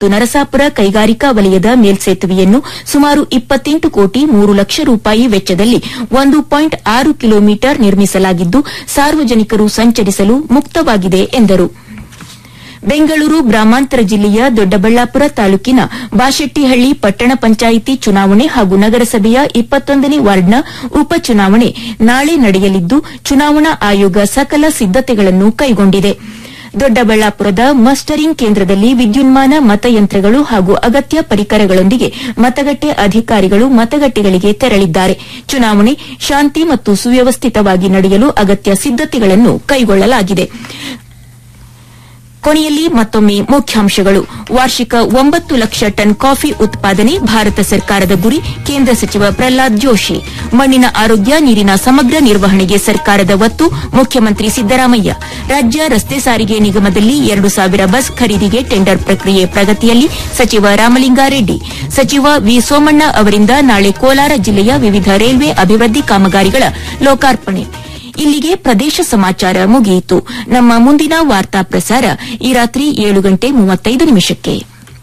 ಮತ್ತು ನರಸಾಪುರ ಕೈಗಾರಿಕಾ ವಲಯದ ಮೇಲ್ಸೇತುವೆಯನ್ನು ಸುಮಾರು ಇಪ್ಪತ್ತೆಂಟು ಕೋಟಿ ಮೂರು ಲಕ್ಷ ರೂಪಾಯಿ ವೆಚ್ಚದಲ್ಲಿ ಒಂದು ಪಾಯಿಂಟ್ ಆರು ಕಿಲೋಮೀಟರ್ ನಿರ್ಮಿಸಲಾಗಿದ್ದು ಸಾರ್ವಜನಿಕರು ಸಂಚರಿಸಲು ಮುಕ್ತವಾಗಿದೆ ಎಂದರು ಬೆಂಗಳೂರು ಗ್ರಾಮಾಂತರ ಜಿಲ್ಲೆಯ ದೊಡ್ಡಬಳ್ಳಾಪುರ ತಾಲೂಕಿನ ಬಾಶೆಟ್ಟಿಹಳ್ಳಿ ಪಟ್ಟಣ ಪಂಚಾಯಿತಿ ಚುನಾವಣೆ ಹಾಗೂ ನಗರಸಭೆಯ ಇಪ್ಪತ್ತೊಂದನೇ ವಾರ್ಡ್ನ ಉಪಚುನಾವಣೆ ನಾಳೆ ನಡೆಯಲಿದ್ದು ಚುನಾವಣಾ ಆಯೋಗ ಸಕಲ ಸಿದ್ದತೆಗಳನ್ನು ಕೈಗೊಂಡಿದೆ ದೊಡ್ಡಬಳ್ಳಾಪುರದ ಮಸ್ಟರಿಂಗ್ ಕೇಂದ್ರದಲ್ಲಿ ವಿದ್ಯುನ್ಮಾನ ಮತಯಂತ್ರಗಳು ಹಾಗೂ ಅಗತ್ಯ ಪರಿಕರಗಳೊಂದಿಗೆ ಮತಗಟ್ಟೆ ಅಧಿಕಾರಿಗಳು ಮತಗಟ್ಟೆಗಳಿಗೆ ತೆರಳಿದ್ದಾರೆ ಚುನಾವಣೆ ಶಾಂತಿ ಮತ್ತು ಸುವ್ಯವಸ್ಥಿತವಾಗಿ ನಡೆಯಲು ಅಗತ್ಯ ಸಿದ್ದತೆಗಳನ್ನು ಕೈಗೊಳ್ಳಲಾಗಿದೆ ಕೊನೆಯಲ್ಲಿ ಮತ್ತೊಮ್ಮೆ ಮುಖ್ಯಾಂಶಗಳು ವಾರ್ಷಿಕ ಒಂಬತ್ತು ಲಕ್ಷ ಟನ್ ಕಾಫಿ ಉತ್ಪಾದನೆ ಭಾರತ ಸರ್ಕಾರದ ಗುರಿ ಕೇಂದ್ರ ಸಚಿವ ಪ್ರಹ್ಲಾದ್ ಜೋಶಿ ಮಣ್ಣಿನ ಆರೋಗ್ಯ ನೀರಿನ ಸಮಗ್ರ ನಿರ್ವಹಣೆಗೆ ಸರ್ಕಾರದ ಒತ್ತು ಮುಖ್ಯಮಂತ್ರಿ ಸಿದ್ದರಾಮಯ್ಯ ರಾಜ್ಯ ರಸ್ತೆ ಸಾರಿಗೆ ನಿಗಮದಲ್ಲಿ ಎರಡು ಸಾವಿರ ಬಸ್ ಖರೀದಿಗೆ ಟೆಂಡರ್ ಪ್ರಕ್ರಿಯೆ ಪ್ರಗತಿಯಲ್ಲಿ ಸಚಿವ ರಾಮಲಿಂಗಾರೆಡ್ಡಿ ಸಚಿವ ವಿ ಸೋಮಣ್ಣ ಅವರಿಂದ ನಾಳೆ ಕೋಲಾರ ಜಿಲ್ಲೆಯ ವಿವಿಧ ರೈಲ್ವೆ ಅಭಿವೃದ್ಧಿ ಕಾಮಗಾರಿಗಳ ಲೋಕಾರ್ಪಣೆ ಇಲ್ಲಿಗೆ ಪ್ರದೇಶ ಸಮಾಚಾರ ಮುಗಿಯಿತು ನಮ್ಮ ಮುಂದಿನ ವಾರ್ತಾ ಪ್ರಸಾರ ಈ ರಾತ್ರಿ ಏಳು ಗಂಟೆ ಮೂವತ್ತೈದು ನಿಮಿಷಕ್ಕೆ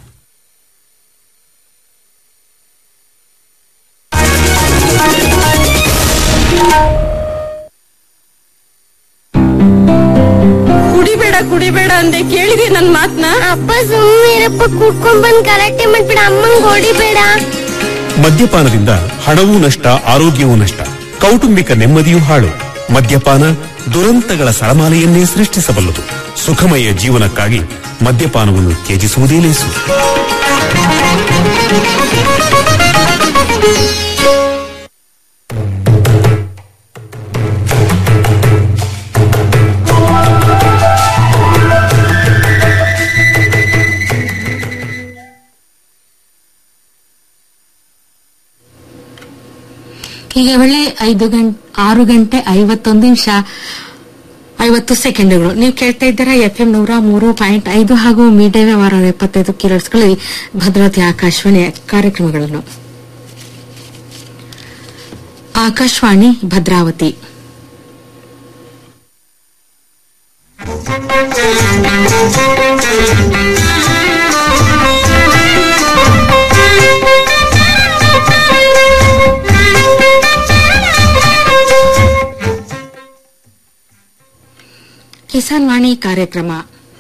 ಕುಡಿಬೇಡ ಕುಡಿಬೇಡ ಅಂದೆ ಕೇಳಿದೆ ನನ್ ಮಾತ್ನ ಅಪ್ಪ ಸುಮ್ಮನಿರಪ್ಪ ಕುಡ್ಕೊಂಡ್ ಬಂದ್ ಗಲಾಟೆ ಮಾಡ್ಬೇಡ ಅಮ್ಮಂಗ್ ಹೊಡಿಬೇಡ ಮದ್ಯಪಾನದಿಂದ ಹಣವೂ ನಷ್ಟ ಆರೋಗ್ಯವೂ ನಷ್ಟ ಕೌಟುಂಬಿಕ ನೆಮ್ಮದಿಯೂ ಹಾಳು ಮದ್ಯಪಾನ ದುರಂತಗಳ ಸರಮಾಲೆಯನ್ನೇ ಸೃಷ್ಟಿಸಬಲ್ಲದು ಸುಖಮಯ ಜೀವನಕ್ಕಾಗಿ ಮದ್ಯಪಾನವನ್ನು ತ್ಯಜಿಸುವುದೇ ಲೇಸು ಈಗ ವೇಳೆ ಐದು ಗಂಟೆ ಆರು ಗಂಟೆ ಐವತ್ತೊಂದು ನಿಮಿಷ ಐವತ್ತು ಸೆಕೆಂಡ್ಗಳು ನೀವು ಕೇಳ್ತಾ ಇದ್ದೀರಾ ಎಫ್ ಎಂ ನೂರ ಮೂರು ಪಾಯಿಂಟ್ ಐದು ಹಾಗೂ ಮೀಡಿಯಾ ವಾರ ಎಪ್ಪತ್ತೈದು ಕಿಲೋಟ್ಸ್ಗಳಲ್ಲಿ ಭದ್ರಾವತಿ ಆಕಾಶವಾಣಿ ಕಾರ್ಯಕ್ರಮಗಳನ್ನು ಆಕಾಶವಾಣಿ ಭದ್ರಾವತಿ ಕಿಸಾನ್ ವಾಣಿ ಕಾರ್ಯಕ್ರಮ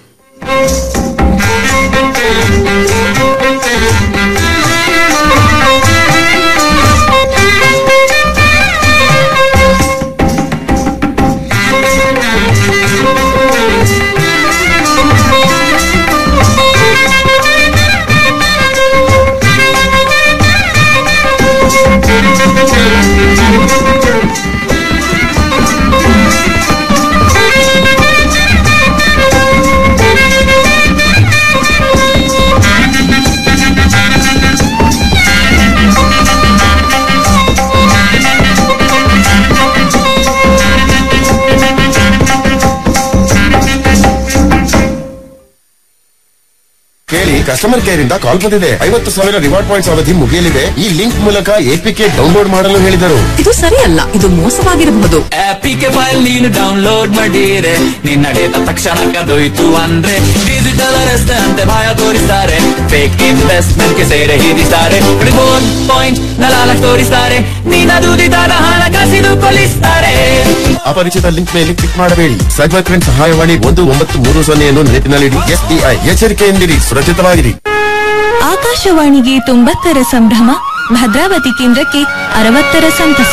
ಕೇಳಿ ಕಸ್ಟಮರ್ ಕೇರ್ ಇಂದ ಕಾಲ್ ಬಂದಿದೆ ಐವತ್ತು ಸಾವಿರ ರಿವಾರ್ಡ್ ಪಾಯಿಂಟ್ಸ್ ಅವಧಿ ಮುಗಿಯಲಿದೆ ಈ ಲಿಂಕ್ ಮೂಲಕ ಎಪಿಕೆ ಡೌನ್ಲೋಡ್ ಮಾಡಲು ಹೇಳಿದರು ಇದು ಸರಿಯಲ್ಲ ಇದು ಮೋಸವಾಗಿರಬಹುದು ಆಪಿಗೆ ಫೈಲ್ ನೀನು ಡೌನ್ಲೋಡ್ ಮಾಡಿರೆ ನಿನ್ನ ಡೇಟಾ ತಕ್ಷಣ ಕದೋಯ್ತು ಅಂದ್ರೆ ಡಿಜಿಟಲ್ ಅರೆಸ್ಟ್ ಅಂತೆ ಭಯ ತೋರಿಸ್ತಾರೆ ಫೇಕ್ ಇನ್ವೆಸ್ಟ್ಮೆಂಟ್ ಗೆ ಸೇರೆ ಹಿಡಿಸ್ತಾರೆ ರಿಮೋಟ್ ಪಾಯಿಂಟ್ ನಲಾಲ ತೋರಿಸ್ತಾರೆ ನಿನ್ನ ದುಡಿದಾದ ಹಣ ಕಸಿದು ಕೊಲಿಸ್ತಾರೆ ಅಪರಿಚಿತ ಲಿಂಕ್ ಮೇಲೆ ಕ್ಲಿಕ್ ಮಾಡಬೇಡಿ ಸೈಬರ್ ಕ್ರೈಮ್ ಸಹಾಯವಾಣಿ ಒಂದು ಒಂಬತ್ತು ಮೂರು ಸೊನ್ನೆಯನ್ನು ನೆನಪಿನಲ್ಲಿಡಿ ಎಸ್ಬಿಐ ಎಚ್ಚರಿಕೆಯಿಂದಿರಿ ಸುರಕ್ಷಿತವಾಗಿರಿ ಆಕಾಶವಾಣಿಗೆ ತೊಂಬತ್ತರ ಸಂಭ್ರಮ ಭದ್ರಾವತಿ ಕೇಂದ್ರಕ್ಕೆ ಅರವತ್ತರ ಸಂತಸ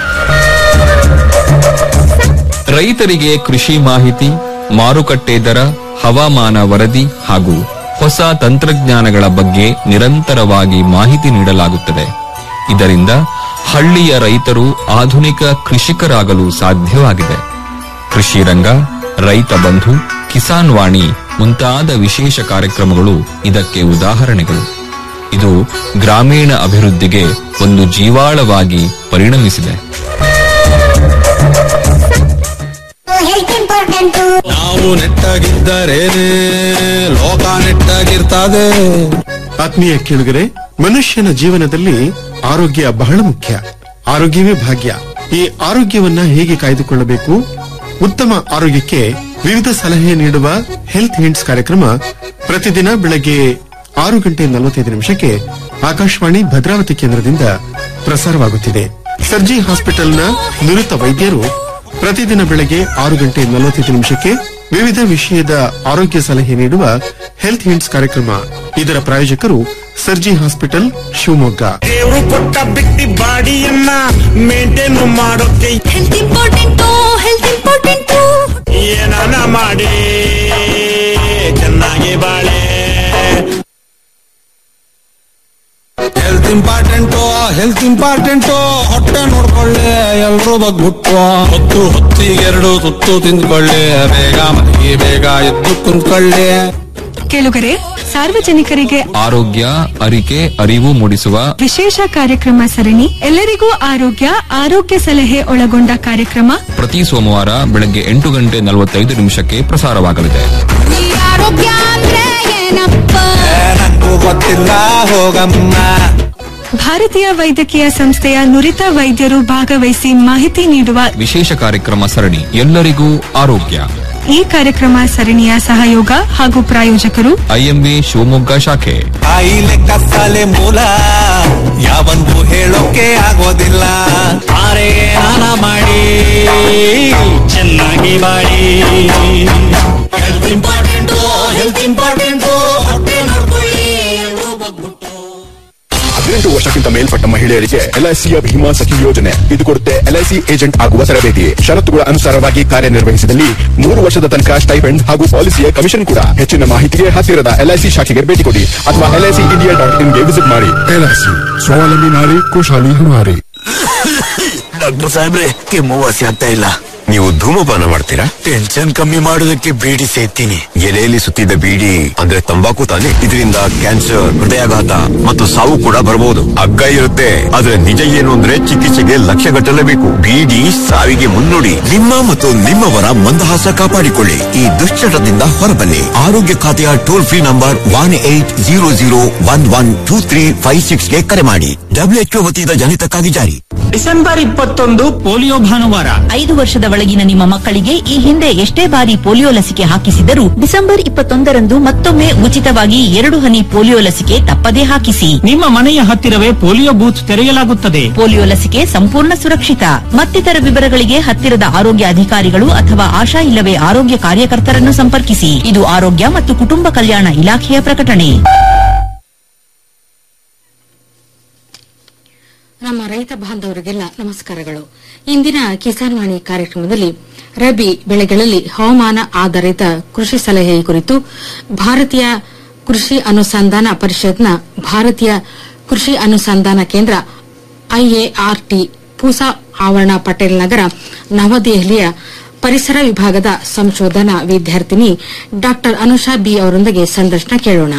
ರೈತರಿಗೆ ಕೃಷಿ ಮಾಹಿತಿ ಮಾರುಕಟ್ಟೆ ದರ ಹವಾಮಾನ ವರದಿ ಹಾಗೂ ಹೊಸ ತಂತ್ರಜ್ಞಾನಗಳ ಬಗ್ಗೆ ನಿರಂತರವಾಗಿ ಮಾಹಿತಿ ನೀಡಲಾಗುತ್ತದೆ ಇದರಿಂದ ಹಳ್ಳಿಯ ರೈತರು ಆಧುನಿಕ ಕೃಷಿಕರಾಗಲು ಸಾಧ್ಯವಾಗಿದೆ ಕೃಷಿ ರಂಗ ರೈತ ಬಂಧು ಕಿಸಾನ್ ವಾಣಿ ಮುಂತಾದ ವಿಶೇಷ ಕಾರ್ಯಕ್ರಮಗಳು ಇದಕ್ಕೆ ಉದಾಹರಣೆಗಳು ಇದು ಗ್ರಾಮೀಣ ಅಭಿವೃದ್ಧಿಗೆ ಒಂದು ಜೀವಾಳವಾಗಿ ಪರಿಣಮಿಸಿದೆ ಹೆಲ್ತ್ ಇಂಪಾರ್ಟೆಂಟ್ ನಾವು ನೆಟ್ಟಾಗಿದ್ದರೇನೆ ಲೋಕ ನೆಟ್ಟಾಗಿರ್ತದೆ ಆತ್ಮೀಯ ಕೇಳುಗರೆ ಮನುಷ್ಯನ ಜೀವನದಲ್ಲಿ ಆರೋಗ್ಯ ಬಹಳ ಮುಖ್ಯ ಆರೋಗ್ಯವೇ ಭಾಗ್ಯ ಈ ಆರೋಗ್ಯವನ್ನ ಹೇಗೆ ಕಾಯ್ದುಕೊಳ್ಳಬೇಕು ಉತ್ತಮ ಆರೋಗ್ಯಕ್ಕೆ ವಿವಿಧ ಸಲಹೆ ನೀಡುವ ಹೆಲ್ತ್ ಹಿಂಟ್ಸ್ ಕಾರ್ಯಕ್ರಮ ಪ್ರತಿದಿನ ಬೆಳಗ್ಗೆ ಆರು ಗಂಟೆ ನಲವತ್ತೈದು ನಿಮಿಷಕ್ಕೆ ಆಕಾಶವಾಣಿ ಭದ್ರಾವತಿ ಕೇಂದ್ರದಿಂದ ಪ್ರಸಾರವಾಗುತ್ತಿದೆ ಸರ್ಜಿ ಹಾಸ್ಪಿಟಲ್ನ ನುರಿತ ವೈದ್ಯರು ಪ್ರತಿದಿನ ಬೆಳಗ್ಗೆ ಆರು ಗಂಟೆ ನಲವತ್ತೈದು ನಿಮಿಷಕ್ಕೆ ವಿವಿಧ ವಿಷಯದ ಆರೋಗ್ಯ ಸಲಹೆ ನೀಡುವ ಹೆಲ್ತ್ ಹಿಂಟ್ಸ್ ಕಾರ್ಯಕ್ರಮ ಇದರ ಪ್ರಾಯೋಜಕರು ಸರ್ಜಿ ಹಾಸ್ಪಿಟಲ್ ಶಿವಮೊಗ್ಗ ದೇವ್ರು ಕೊಟ್ಟ ಬಿಟ್ಟಿ ಬಾಡಿಯನ್ನ ಮೇಂಟೈನ್ ಮಾಡೋಕೆ ಹೆಲ್ತ್ ಇಂಪಾರ್ಟೆಂಟು ಹೆಲ್ತ್ ಇಂಪಾರ್ಟೆಂಟು ಏನಾನ ಮಾಡಿ ಚೆನ್ನಾಗಿ ಬಾಳೆ ಹೆಲ್ತ್ ಇಂಪಾರ್ಟೆಂಟು ಹೆಲ್ತ್ ಇಂಪಾರ್ಟೆಂಟು ಹೊಟ್ಟೆ ನೋಡ್ಕೊಳ್ಳಿ ಎಲ್ರೂ ಬಗ್ಬಿಟ್ಟು ಹೊತ್ತು ಹೊತ್ತಿಗೆರಡು ತುತ್ತು ತಿಂದ್ಕೊಳ್ಳಿ ಬೇಗ ಮಲಗಿ ಬೇಗ ಎದ್ದು ಕುಂತ್ಕೊಳ್ಳಿ ಕೇಳುಗರೆ ಸಾರ್ವಜನಿಕರಿಗೆ ಆರೋಗ್ಯ ಅರಿಕೆ ಅರಿವು ಮೂಡಿಸುವ ವಿಶೇಷ ಕಾರ್ಯಕ್ರಮ ಸರಣಿ ಎಲ್ಲರಿಗೂ ಆರೋಗ್ಯ ಆರೋಗ್ಯ ಸಲಹೆ ಒಳಗೊಂಡ ಕಾರ್ಯಕ್ರಮ ಪ್ರತಿ ಸೋಮವಾರ ಬೆಳಗ್ಗೆ ಎಂಟು ಗಂಟೆ ನಲವತ್ತೈದು ನಿಮಿಷಕ್ಕೆ ಪ್ರಸಾರವಾಗಲಿದೆ ಆರೋಗ್ಯ ಅಂದ್ರೆ ಏನಪ್ಪ ನಂಗೂ ಗೊತ್ತಿಲ್ಲ ಹೋಗಮ್ಮ ಭಾರತೀಯ ವೈದ್ಯಕೀಯ ಸಂಸ್ಥೆಯ ನುರಿತ ವೈದ್ಯರು ಭಾಗವಹಿಸಿ ಮಾಹಿತಿ ನೀಡುವ ವಿಶೇಷ ಕಾರ್ಯಕ್ರಮ ಸರಣಿ ಎಲ್ಲರಿಗೂ ಆರೋಗ್ಯ ಈ ಕಾರ್ಯಕ್ರಮ ಸರಣಿಯ ಸಹಯೋಗ ಹಾಗೂ ಪ್ರಾಯೋಜಕರು ಐಎಂಎ ಶಿವಮೊಗ್ಗ ಶಾಖೆ ಕಾಯಿಲೆ ಕಸಾಲೆ ಮೂಲ ಯಾವಂದು ಹೇಳೋಕೆ ಆಗೋದಿಲ್ಲ ಆರೆ ಸ್ನಾನ ಮಾಡಿ ಚೆನ್ನಾಗಿ ಬಾಳಿ ಹೆಲ್ತ್ ಇಂಪಾರ್ಟೆಂಟು ಹೆಲ್ತ್ ಇಂಪಾರ್ಟೆಂಟು ಹೊಟ್ಟೆ ನೋಡ್ಕೊಳ್ಳಿ ಎಲ್ರೂ ಬಗ್ಬಿಟ್ಟು ಹದಿನೆಂಟು ವರ್ಷಕ್ಕಿಂತ ಮೇಲ್ಪಟ್ಟ ಮಹಿಳೆಯರಿಗೆ ಎಲ್ಐಸಿಯ ಭೀಮಾ ಸಖಿ ಯೋಜನೆ ಇದು ಕೊಡುತ್ತೆ ಎಲ್ಐಸಿ ಏಜೆಂಟ್ ಆಗುವ ತರಬೇತಿ ಷರತ್ತುಗಳ ಅನುಸಾರವಾಗಿ ಕಾರ್ಯನಿರ್ವಹಿಸಿದಲ್ಲಿ ಮೂರು ವರ್ಷದ ತನಕ ಸ್ಟೈಪೆಂಡ್ ಹಾಗೂ ಪಾಲಿಸಿಯ ಕಮಿಷನ್ ಕೂಡ ಹೆಚ್ಚಿನ ಮಾಹಿತಿಗೆ ಹತ್ತಿರದ ಎಲ್ಐಸಿ ಶಾಖೆಗೆ ಭೇಟಿ ಕೊಡಿ ಅಥವಾ ಎಲ್ಐಸಿ ಇಂಡಿಯಾ ಡಾಟ್ ಇನ್ಗೆ ವಿಸಿಟ್ ಮಾಡಿ ಎಲ್ಐಸಿ ಸ್ವಾವಲಂಬಿ ನಾರಿ ಕುಶಾಲಿ ಹಮಾರಿ ಡಾಕ್ಟರ್ ಸಾಹೇಬ್ರೆ ಕೆಮ್ಮು ವಾಸಿ ಆಗ್ತಾ ಇಲ್ಲ ನೀವು ಧೂಮಪಾನ ಮಾಡ್ತೀರಾ ಟೆನ್ಷನ್ ಕಮ್ಮಿ ಮಾಡೋದಕ್ಕೆ ಬೀಡಿ ಸೇತೀನಿ ಎಲೆಯಲ್ಲಿ ಸುತ್ತಿದ ಬೀಡಿ ಅಂದ್ರೆ ತಂಬಾಕು ತಾನೆ ಇದರಿಂದ ಕ್ಯಾನ್ಸರ್ ಹೃದಯಾಘಾತ ಮತ್ತು ಸಾವು ಕೂಡ ಬರಬಹುದು ಹಗ್ಗ ಇರುತ್ತೆ ಆದ್ರೆ ನಿಜ ಏನು ಅಂದ್ರೆ ಚಿಕಿತ್ಸೆಗೆ ಲಕ್ಷ ಗಟ್ಟಲೇಬೇಕು ಬೀಡಿ ಸಾವಿಗೆ ಮುನ್ನುಡಿ ನಿಮ್ಮ ಮತ್ತು ನಿಮ್ಮವರ ಮಂದಹಾಸ ಕಾಪಾಡಿಕೊಳ್ಳಿ ಈ ದುಶ್ಚಟದಿಂದ ಹೊರಬನ್ನಿ ಆರೋಗ್ಯ ಖಾತೆಯ toll free number one eight zero zero one one two three five six ಗೆ ಕರೆ ಮಾಡಿ ಡಬ್ಲ್ಯೂಎಚ್ಒ ವತಿಯಿಂದ ಜನಿತಕ್ಕಾಗಿ ಜಾರಿ ಡಿಸೆಂಬರ್ ಇಪ್ಪತ್ತೊಂದು ಪೋಲಿಯೋ ಭಾನುವಾರ ಐದು ವರ್ಷದ ಒಳಗಿನ ನಿಮ್ಮ ಮಕ್ಕಳಿಗೆ ಈ ಹಿಂದೆ ಎಷ್ಟೇ ಬಾರಿ ಪೋಲಿಯೋ ಲಸಿಕೆ ಹಾಕಿಸಿದರೂ ಡಿಸೆಂಬರ್ ಇಪ್ಪತ್ತೊಂದರಂದು ಮತ್ತೊಮ್ಮೆ ಉಚಿತವಾಗಿ ಎರಡು ಹನಿ ಪೋಲಿಯೋ ಲಸಿಕೆ ತಪ್ಪದೇ ಹಾಕಿಸಿ ನಿಮ್ಮ ಮನೆಯ ಹತ್ತಿರವೇ ಪೋಲಿಯೋ ಬೂತ್ ತೆರೆಯಲಾಗುತ್ತದೆ ಪೋಲಿಯೋ ಲಸಿಕೆ ಸಂಪೂರ್ಣ ಸುರಕ್ಷಿತ ಮತ್ತಿತರ ವಿವರಗಳಿಗೆ ಹತ್ತಿರದ ಆರೋಗ್ಯ ಅಧಿಕಾರಿಗಳು ಅಥವಾ ಆಶಾ ಇಲ್ಲವೇ ಆರೋಗ್ಯ ಕಾರ್ಯಕರ್ತರನ್ನು ಸಂಪರ್ಕಿಸಿ ಇದು ಆರೋಗ್ಯ ಮತ್ತು ಕುಟುಂಬ ಕಲ್ಯಾಣ ಇಲಾಖೆಯ ಪ್ರಕಟಣೆ ನಮ್ಮ ರೈತ ಬಾಂಧವರಿಗೆಲ್ಲ ನಮಸ್ಕಾರಗಳು ಇಂದಿನ ಕಿಸಾನ್ ವಾಣಿ ಕಾರ್ಯಕ್ರಮದಲ್ಲಿ ರಬಿ ಬೆಳೆಗಳಲ್ಲಿ ಹವಾಮಾನ ಆಧಾರಿತ ಕೃಷಿ ಸಲಹೆ ಕುರಿತು ಭಾರತೀಯ ಕೃಷಿ ಅನುಸಂಧಾನ ಪರಿಷತ್ನ ಭಾರತೀಯ ಕೃಷಿ ಅನುಸಂಧಾನ ಕೇಂದ್ರ ಐಎಆರ್ಟಿ ಪೂಸಾ ಆವರಣ ಪಟೇಲ್ ನಗರ ನವದೆಹಲಿಯ ಪರಿಸರ ವಿಭಾಗದ ಸಂಶೋಧನಾ ವಿದ್ಯಾರ್ಥಿನಿ ಡಾ ಅನುಷಾ ಬಿ ಅವರೊಂದಿಗೆ ಸಂದರ್ಶನ ಕೇಳೋಣ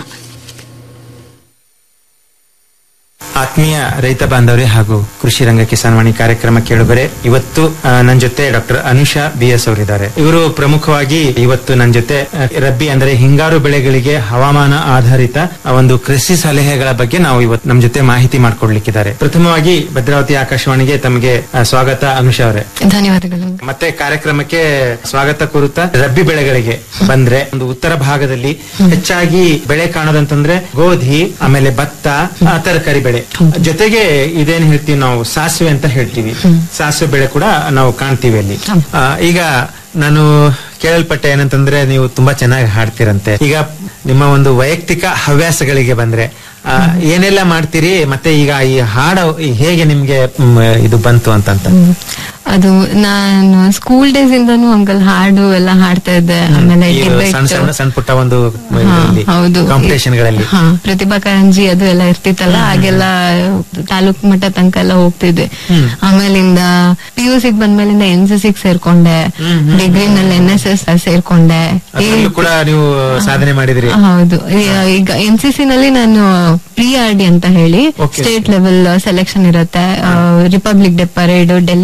ಆತ್ಮೀಯ ರೈತ ಬಾಂಧವರೇ ಹಾಗೂ ಕೃಷಿ ರಂಗ ಕಿಸಾನ್ವಾಣಿ ಕಾರ್ಯಕ್ರಮ ಕೇಳುಗರೆ ಇವತ್ತು ಆ, ನನ್ನ ಜೊತೆ ಡಾಕ್ಟರ್ ಅನುಷಾ ಬಿ ಎಸ್ ಅವರಿದ್ದಾರೆ ಇವರು ಪ್ರಮುಖವಾಗಿ ಇವತ್ತು ನನ್ನ ಜೊತೆ ಆ, ರಬ್ಬಿ ಅಂದರೆ ಹಿಂಗಾರು ಬೆಳೆಗಳಿಗೆ ಹವಾಮಾನ ಆಧಾರಿತ ಆ, ಒಂದು ಕೃಷಿ ಸಲಹೆಗಳ ಬಗ್ಗೆ ನಾವು ಇವತ್ತು ನಮ್ಮ ಜೊತೆ ಮಾಹಿತಿ ಮಾಡಿಕೊಡ್ಲಿಕ್ಕಿದ್ದಾರೆ ಪ್ರಥಮವಾಗಿ ಭದ್ರಾವತಿ ಆಕಾಶವಾಣಿಗೆ ತಮಗೆ ಆ, ಸ್ವಾಗತ ಅನುಷಾ ಅವರೇ ಧನ್ಯವಾದಗಳು ಮತ್ತೆ ಕಾರ್ಯಕ್ರಮಕ್ಕೆ ಸ್ವಾಗತ ಕೋರುತ್ತಾ ರಬ್ಬಿ ಬೆಳೆಗಳಿಗೆ ಬಂದ್ರೆ ಒಂದು ಉತ್ತರ ಭಾಗದಲ್ಲಿ ಹೆಚ್ಚಾಗಿ ಬೆಳೆ ಕಾಣೋದಂತಂದ್ರೆ ಗೋಧಿ ಆಮೇಲೆ ಭತ್ತ ಆ, ತರಕಾರಿ ಬೆಳೆ ಜೊತೆಗೆ ಇದೇನ್ ಹೇಳ್ತೀವಿ ನಾವು ಸಾಸಿವೆ ಅಂತ ಹೇಳ್ತೀವಿ ಸಾಸಿವೆ ಬೆಳೆ ಕೂಡ ನಾವು ಕಾಣ್ತೀವಿ ಅಲ್ಲಿ ಆ, ಈಗ ನಾನು ಕೇಳಲ್ಪಟ್ಟೆ ಏನಂತಂದ್ರೆ ನೀವು ತುಂಬಾ ಚೆನ್ನಾಗಿ ಹಾಡ್ತೀರಂತೆ ಈಗ ನಿಮ್ಮ ಒಂದು ವೈಯಕ್ತಿಕ ಹವ್ಯಾಸಗಳಿಗೆ ಬಂದ್ರೆ ಆ, ಏನೆಲ್ಲ ಮಾಡ್ತೀರಿ ಮತ್ತೆ ಈಗ ಈ ಹಾಡು ಹೇಗೆ ನಿಮ್ಗೆ ಮ್, ಇದು ಬಂತು ಅಂತಂತ ಅದು ನಾನು ಸ್ಕೂಲ್ ಡೇಸ್ ಇಂದಾನು ಅಂಕಲ್ ಹಾಡು ಎಲ್ಲ ಹಾಡ್ತಾ ಇದ್ದೆ ಆಮೇಲೆ ಈ debate- ಸಣ್ಣ ಸಣ್ಣ ಸಣ್ಣ ಪುಟ್ಟ ಒಂದು ಹಾ, ಹೌದು ಕಾಂಪಿಟೇಷನ್ ಗಳಲ್ಲಿ ಹಾ ಪ್ರತಿಭಾ ಕಾರಂಜಿ ಅದು ಎಲ್ಲ ಇರ್ತಿತ್ತಲ್ಲ ಹಾಗೆಲ್ಲ ತಾಲೂಕ್ ಮಟ್ಟ ತನಕ ಎಲ್ಲ ಹೋಗ್ತಿದ್ದೆ ಹ್ಮ್. ಆಮೇಲಿಂದ ಪಿ ಯು ಸಿಗ್ ಬಂದ್ಮೇಲಿಂದ ಎನ್ ಸಿ ಸಿಗ್ ಸೇರ್ಕೊಂಡೆ ಡಿಗ್ರಿನಲ್ಲಿ ಎನ್ ಎಸ್ ಎಸ್ ಸೇರ್ಕೊಂಡೆ ಅದ್ರಲ್ಲೂ ಕೂಡ ನೀವು ಸಾಧನೆ ಮಾಡಿದ್ರಿ ಹೌದು ಈ- ಈಗ ಎನ್ ಸಿ ಸಿ ನಲ್ಲಿ ನಾನು ಪ್ರಿ ಆರ್ ಡಿ ಅಂತ ಹೇಳಿ Okay. ಸ್ಟೇಟ್ ಲೆವೆಲ್ ಸೆಲೆಕ್ಷನ್ ಇರುತ್ತೆ ರಿಪಬ್ಲಿಕ್ ಡೇ ಪರೇಡ್ ಡೆಲ್ಲಿದೇನಿರುತ್ತೆ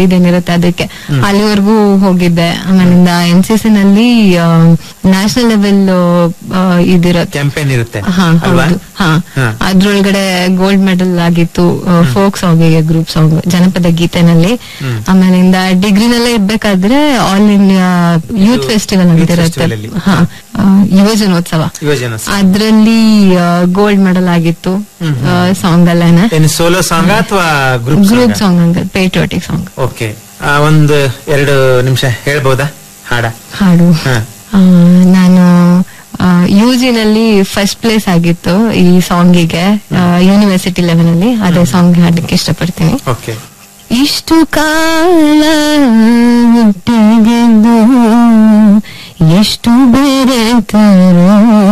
ಇರುತ್ತೆ ಅದಕ್ಕೆ ಅಲ್ಲಿವರೆಗೂ ಹೋಗಿದ್ದೆ ಆಮೇಲಿಂದ ಎನ್ ಸಿ ಸಿ ನಲ್ಲಿ ನ್ಯಾಷನಲ್ ಲೆವೆಲ್ ಇದಿರುತ್ತೆ ಕ್ಯಾಂಪೇನ್ ಇರುತ್ತೆ ಹಾ ಅಲ್ವಾ ಹೌದು ಹಾ ಹಾ. ಅದ್ರೊಳಗಡೆ ಗೋಲ್ಡ್ ಮೆಡಲ್ ಆಗಿತ್ತು ಫೋಕ್ ಸಾಂಗಿಗೆ ಗ್ರೂಪ್ ಸಾಂಗ್ ಜನಪದ ಗೀತೆನಲ್ಲಿ ಹ್ಮ್. ಆಮೇಲಿಂದ ಡಿಗ್ರಿನಲ್ಲೇ ಇರ್ಬೇಕಾದ್ರೆ ಆಲ್ ಇಂಡಿಯಾ ಯೂತ್ ಫೆಸ್ಟಿವಲ್ ಅಂತ Youth ಇರುತ್ತೆ festival ಅಲ್ಲಿ. ಹಾ ಆ, ಯುವಜನೋತ್ಸವ ಯುವಜನ ಅದ್ರಲ್ಲಿ ಗೋಲ್ಡ್ ಮೆಡಲ್ ಆಗಿತ್ತು ಸಾಂಗ್ ಅಲ್ಲೇನೆ ಏನು ಸೋಲೋ ಸಾಂಗ್ ಅಥವಾ ಗ್ರೂಪ್ ಗ್ರೂಪ್ ಸಾಂಗ್ ಹಂಗ ಪೇಟ್ರಿಯಾಟಿಕ್ ಸಾಂಗ್ ಓಕೆ ಒಂದು ಎರಡು ನಿಮಿಷ ಹೇಳ್ಬೋದಾ ಹಾಡ ಹಾಡು ಹಾ. ಆ, ನಾನು ನಲ್ಲಿ ಫಸ್ಟ್ ಪ್ಲೇಸ್ ಆಗಿತ್ತು ಈ ಸಾಂಗಿಗೆ ಯೂನಿವರ್ಸಿಟಿ ಲೆವೆಲ್ ಅಲ್ಲಿ ಅದೇ ಸಾಂಗ್ ಹಾಡ್ಲಿಕ್ಕೆ ಇಷ್ಟಪಡ್ತೀನಿ ಓಕೆ ಇಷ್ಟು ಕಾಲ ಹುಟ್ಟಿಗೆದ್ದು ಎಷ್ಟು ಬೆರೆತರು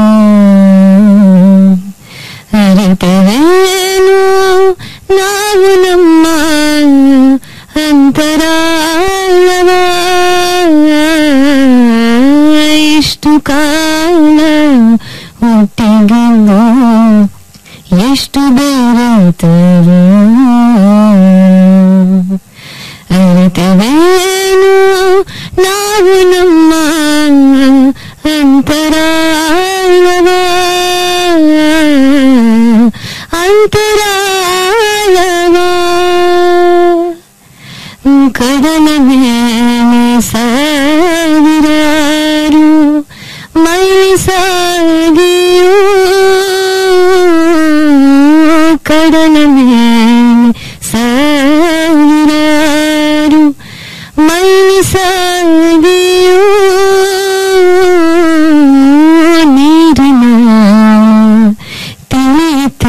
ಅರಿತವೇನು ನಾವು ನಮ್ಮ ಅಂತರಾಳವ ಇಷ್ಟು ಕಾಲ ಹುಟ್ಟಿಗೆದ್ದು ಎಷ್ಟು ಬೆರೆತರು ಅರಿತವೇನು ನಾವು ನಮ್ಮ ಅಂತರಾಳವ ಅಂತರಾಳವ ಕಡಲ ಮೇಲೆ ಸಾವಿರಾರು ಮೈಲಿ ಸಾಗಿಯೂ ಕಡಲ ಮೇಲೆ ಸಾವಿರಾರು ಮೈಲಿ ಸಾಗಿಯೂ ನೀರಿನ ತಿಳಿತ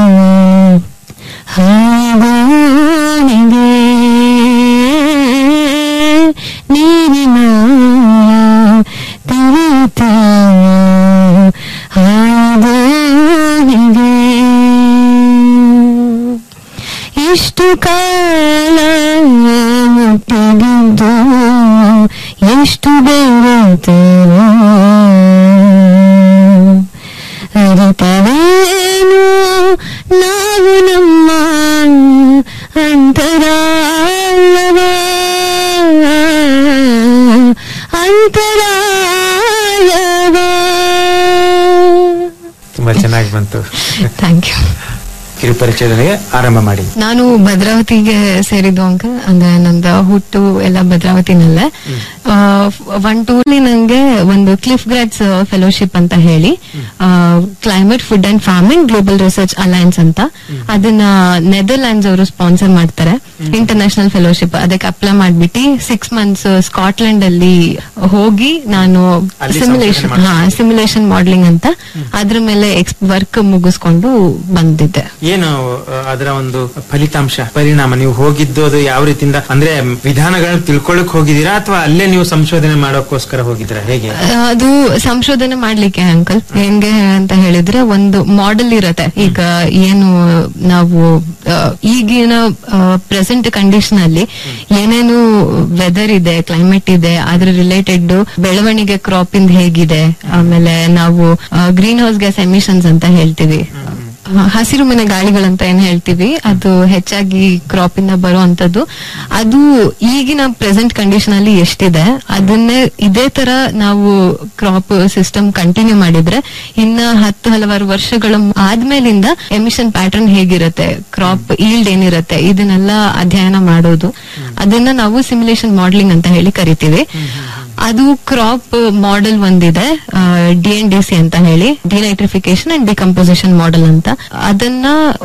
ಹಾವಾಣಿಗೆ ನೀರಿನ ತಿಳಿತ ಹಾವಾಣಿಗೆ ಇಷ್ಟು ಕಾಲ ಮುಟ್ಟಿದ್ದು ಎಷ್ಟು ಬೆರೆತರು ಅರಿತವೇನು ನಾವು ನಮ್ಮ ಅಂತರಾಳವ ಅಂತರಾಳವ ತುಂಬಾ ಚೆನ್ನಾಗಿ ಬಂತು ಥ್ಯಾಂಕ್ ಯು ಕಿರು ಪರಿಚಯದೊಂದಿಗೆ ಆರಂಭ ಮಾಡಿ ನಾನು ಭದ್ರಾವತಿಗೆ ಸೇರಿದ್ದು ಅಂಕಲ್ ಅಂದ್ರೆ ನಂದ ಹುಟ್ಟು ಎಲ್ಲ ಭದ್ರಾವತಿನಲ್ಲೇ ಒನ್ ಟೂರ್ಲಿ ನಂಗೆ ಒಂದು ಕ್ಲಿಫ್ ಗ್ರಾಡ್ಸ್ ಫೆಲೋಶಿಪ್ ಅಂತ ಹೇಳಿ climate food and farming global research alliance ಅಂತ ಅದನ್ನ ನೆದರ್ಲ್ಯಾಂಡ್ಸ್ ಅವರು ಸ್ಪಾನ್ಸರ್ ಮಾಡ್ತಾರೆ ಇಂಟರ್ನ್ಯಾಷನಲ್ ಫೆಲೋಶಿಪ್ ಅದಕ್ಕೆ ಅಪ್ಲೈ ಮಾಡ್ಬಿಟ್ಟು ಸಿಕ್ಸ್ ಮಂತ್ಸ್ ಸ್ಕಾಟ್ಲೆಂಡ್ ಅಲ್ಲಿ ಹೋಗಿ ನಾನು ಅಲ್ಲಿ ಸಿಮ್ಯುಲೇಷನ್ ಸಂಶೋಧನೆ ಹಾ ಸಿಮ್ಯುಲೇಷನ್ ಮಾಡ್ಲಿಂಗ್ ಅಂತ ಅದ್ರ ಮೇಲೆ ವರ್ಕ್ ಮುಗಿಸ್ಕೊಂಡು ಬಂದಿದ್ದೆ ಏನು ಆ, ಅದರ ಒಂದು ಫಲಿತಾಂಶ ಪರಿಣಾಮ ನೀವು ಹೋಗಿದ್ದು ಅದು ಯಾವ ರೀತಿಯಿಂದ ಅಂದ್ರೆ ವಿಧಾನಗಳನ್ನ ತಿಳ್ಕೊಳಕ್ ಹೋಗಿದ್ದೀರಾ ಅಥವಾ ಅಲ್ಲೇ ನೀವು ಸಂಶೋಧನೆ ಮಾಡೋಕ್ಕೋಸ್ಕರ ಹೋಗಿದ್ದೀರಾ ಹೇಗೆ ಅದು ಸಂಶೋಧನೆ ಮಾಡ್ಲಿಕ್ಕೆ ಅಂಕಲ್ ಹೆಂಗೆ ಅಂತ ಹೇಳಿದ್ರೆ ಒಂದು ಮಾಡೆಲ್ ಇರತ್ತೆ ಈಗ ಏನು ನಾವು ಆ, ಈಗಿನ ಪ್ರೆಸೆಂಟ್ ಕಂಡೀಷನ್ ಅಲ್ಲಿ ಏನೇನು ವೆದರ್ ಇದೆ ಕ್ಲೈಮೇಟ್ ಇದೆ ಅದ್ರ ರಿಲೇಟೆಡ್ ಬೆಳವಣಿಗೆ ಕ್ರಾಪ್ ಇಂದ ಹೇಗಿದೆ ಆಮೇಲೆ ನಾವು ಗ್ರೀನ್ ಹೌಸ್ ಗ್ಯಾಸ್ ಎಮಿಷನ್ಸ್ ಅಂತ ಹೇಳ್ತೀವಿ ಆ, ಹಸಿರು ಮನೆ ಗಾಳಿಗಳಂತ ಏನ್ ಹೇಳ್ತೀವಿ ಅದು ಹೆಚ್ಚಾಗಿ ಕ್ರಾಪ್ ಇಂದ ಬರುವಂತದ್ದು ಅದು ಈಗಿನ ಪ್ರೆಸೆಂಟ್ ಕಂಡೀಷನ್ ಅಲ್ಲಿ ಎಷ್ಟಿದೆ ಅದನ್ನೇ ಇದೇ ತರ ನಾವು ಕ್ರಾಪ್ ಸಿಸ್ಟಮ್ ಕಂಟಿನ್ಯೂ ಮಾಡಿದ್ರೆ ಇನ್ನ ಹತ್ತು ಹಲವಾರು ವರ್ಷಗಳ ಆದ್ಮೇಲಿಂದ ಎಮಿಷನ್ ಪ್ಯಾಟರ್ನ್ ಹೇಗಿರುತ್ತೆ ಕ್ರಾಪ್ ಈಲ್ಡ್ ಏನಿರುತ್ತೆ ಇದನ್ನೆಲ್ಲ ಅಧ್ಯಯನ ಮಾಡೋದು ಅದನ್ನ ನಾವು ಸಿಮ್ಯುಲೇಷನ್ ಮಾಡ್ಲಿಂಗ್ ಅಂತ ಹೇಳಿ ಕರಿತೀವಿ ಅದು ಕ್ರಾಪ್ ಮಾಡೆಲ್ ಒಂದಿದೆ ಡಿ ಎನ್ ಡಿ ಸಿ ಅಂತ ಹೇಳಿ ಡಿನೈಟ್ರಿಫಿಕೇಶನ್ ಅಂಡ್ ಡಿಕಂಪೋಸಿಷನ್ ಮಾಡೆಲ್ ಅಂತ ಅದನ್ನ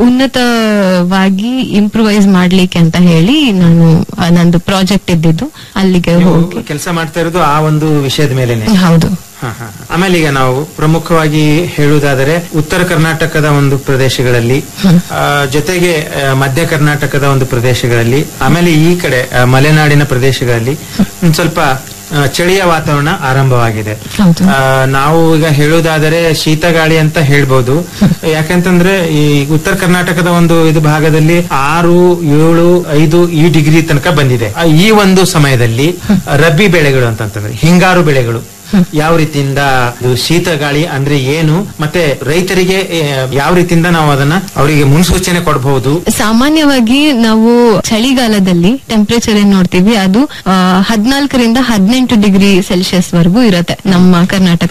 ಉನ್ನತವಾಗಿ ಇಂಪ್ರೂವೈಸ್ ಮಾಡ್ಲಿಕ್ಕೆ ಅಂತ ಹೇಳಿ ನಾನು ಆ, ನಂದು ಪ್ರಾಜೆಕ್ಟ್ ಇದ್ದಿದ್ದು ಅಲ್ಲಿಗೆ ಹೋಗಿ ಕೆಲಸ ಮಾಡ್ತಾ ಇರೋದು ಆ ಒಂದು ವಿಷಯದ ಮೇಲೆನೆ ಹೌದು ಹ, ಹ, ಹ. ಆಮೇಲೆ ಈಗ ನಾವು ಪ್ರಮುಖವಾಗಿ ಹೇಳುವುದಾದರೆ ಉತ್ತರ ಕರ್ನಾಟಕದ ಒಂದು ಪ್ರದೇಶಗಳಲ್ಲಿ ಆ, ಜೊತೆಗೆ ಆ, ಮಧ್ಯ ಕರ್ನಾಟಕದ ಒಂದು ಪ್ರದೇಶಗಳಲ್ಲಿ ಆಮೇಲೆ ಈ ಕಡೆ ಆ, ಮಲೆನಾಡಿನ ಪ್ರದೇಶಗಳಲ್ಲಿ ಒಂದ್ ಸ್ವಲ್ಪ ಆ, ಚಳಿಯ ವಾತಾವರಣ ಆರಂಭವಾಗಿದೆ ಹೌದು ಆ, ನಾವು ಈಗ ಹೇಳುವುದಾದರೆ ಶೀತ ಗಾಳಿ ಅಂತ ಹೇಳ್ಬೋದು ಯಾಕಂತಂದ್ರೆ ಈ ಉತ್ತರ ಕರ್ನಾಟಕದ ಒಂದು ಇದು ಭಾಗದಲ್ಲಿ ಆರು ಏಳು ಐದು ಈ ಡಿಗ್ರಿ ತನಕ ಬಂದಿದೆ ಆ, ಈ ಒಂದು ಸಮಯದಲ್ಲಿ ರಬ್ಬಿ ಬೆಳೆಗಳು ಅಂತಂತಂದ್ರೆ ಹಿಂಗಾರು ಬೆಳೆಗಳು ಯಾವ ರೀತಿಯಿಂದ ಇದು ಶೀತ ಗಾಳಿ ಅಂದ್ರೆ ಏನು ಮತ್ತೆ ರೈತರಿಗೆ ಆ, ಯಾವ ರೀತಿಯಿಂದ ನಾವು ಅದನ್ನ ಅವರಿಗೆ ಮುನ್ಸೂಚನೆ ಕೊಡಬಹುದು ಸಾಮಾನ್ಯವಾಗಿ ನಾವು ಚಳಿಗಾಲದಲ್ಲಿ ಟೆಂಪರೇಚರ್ ಏನ್ ನೋಡ್ತೀವಿ ಅದು ಹದಿನಾಲ್ಕರಿಂದ ಹದಿನೆಂಟು ಡಿಗ್ರಿ ಸೆಲ್ಸಿಯಸ್ ವರೆಗೂ ಇರುತ್ತೆ ನಮ್ಮ ಕರ್ನಾಟಕ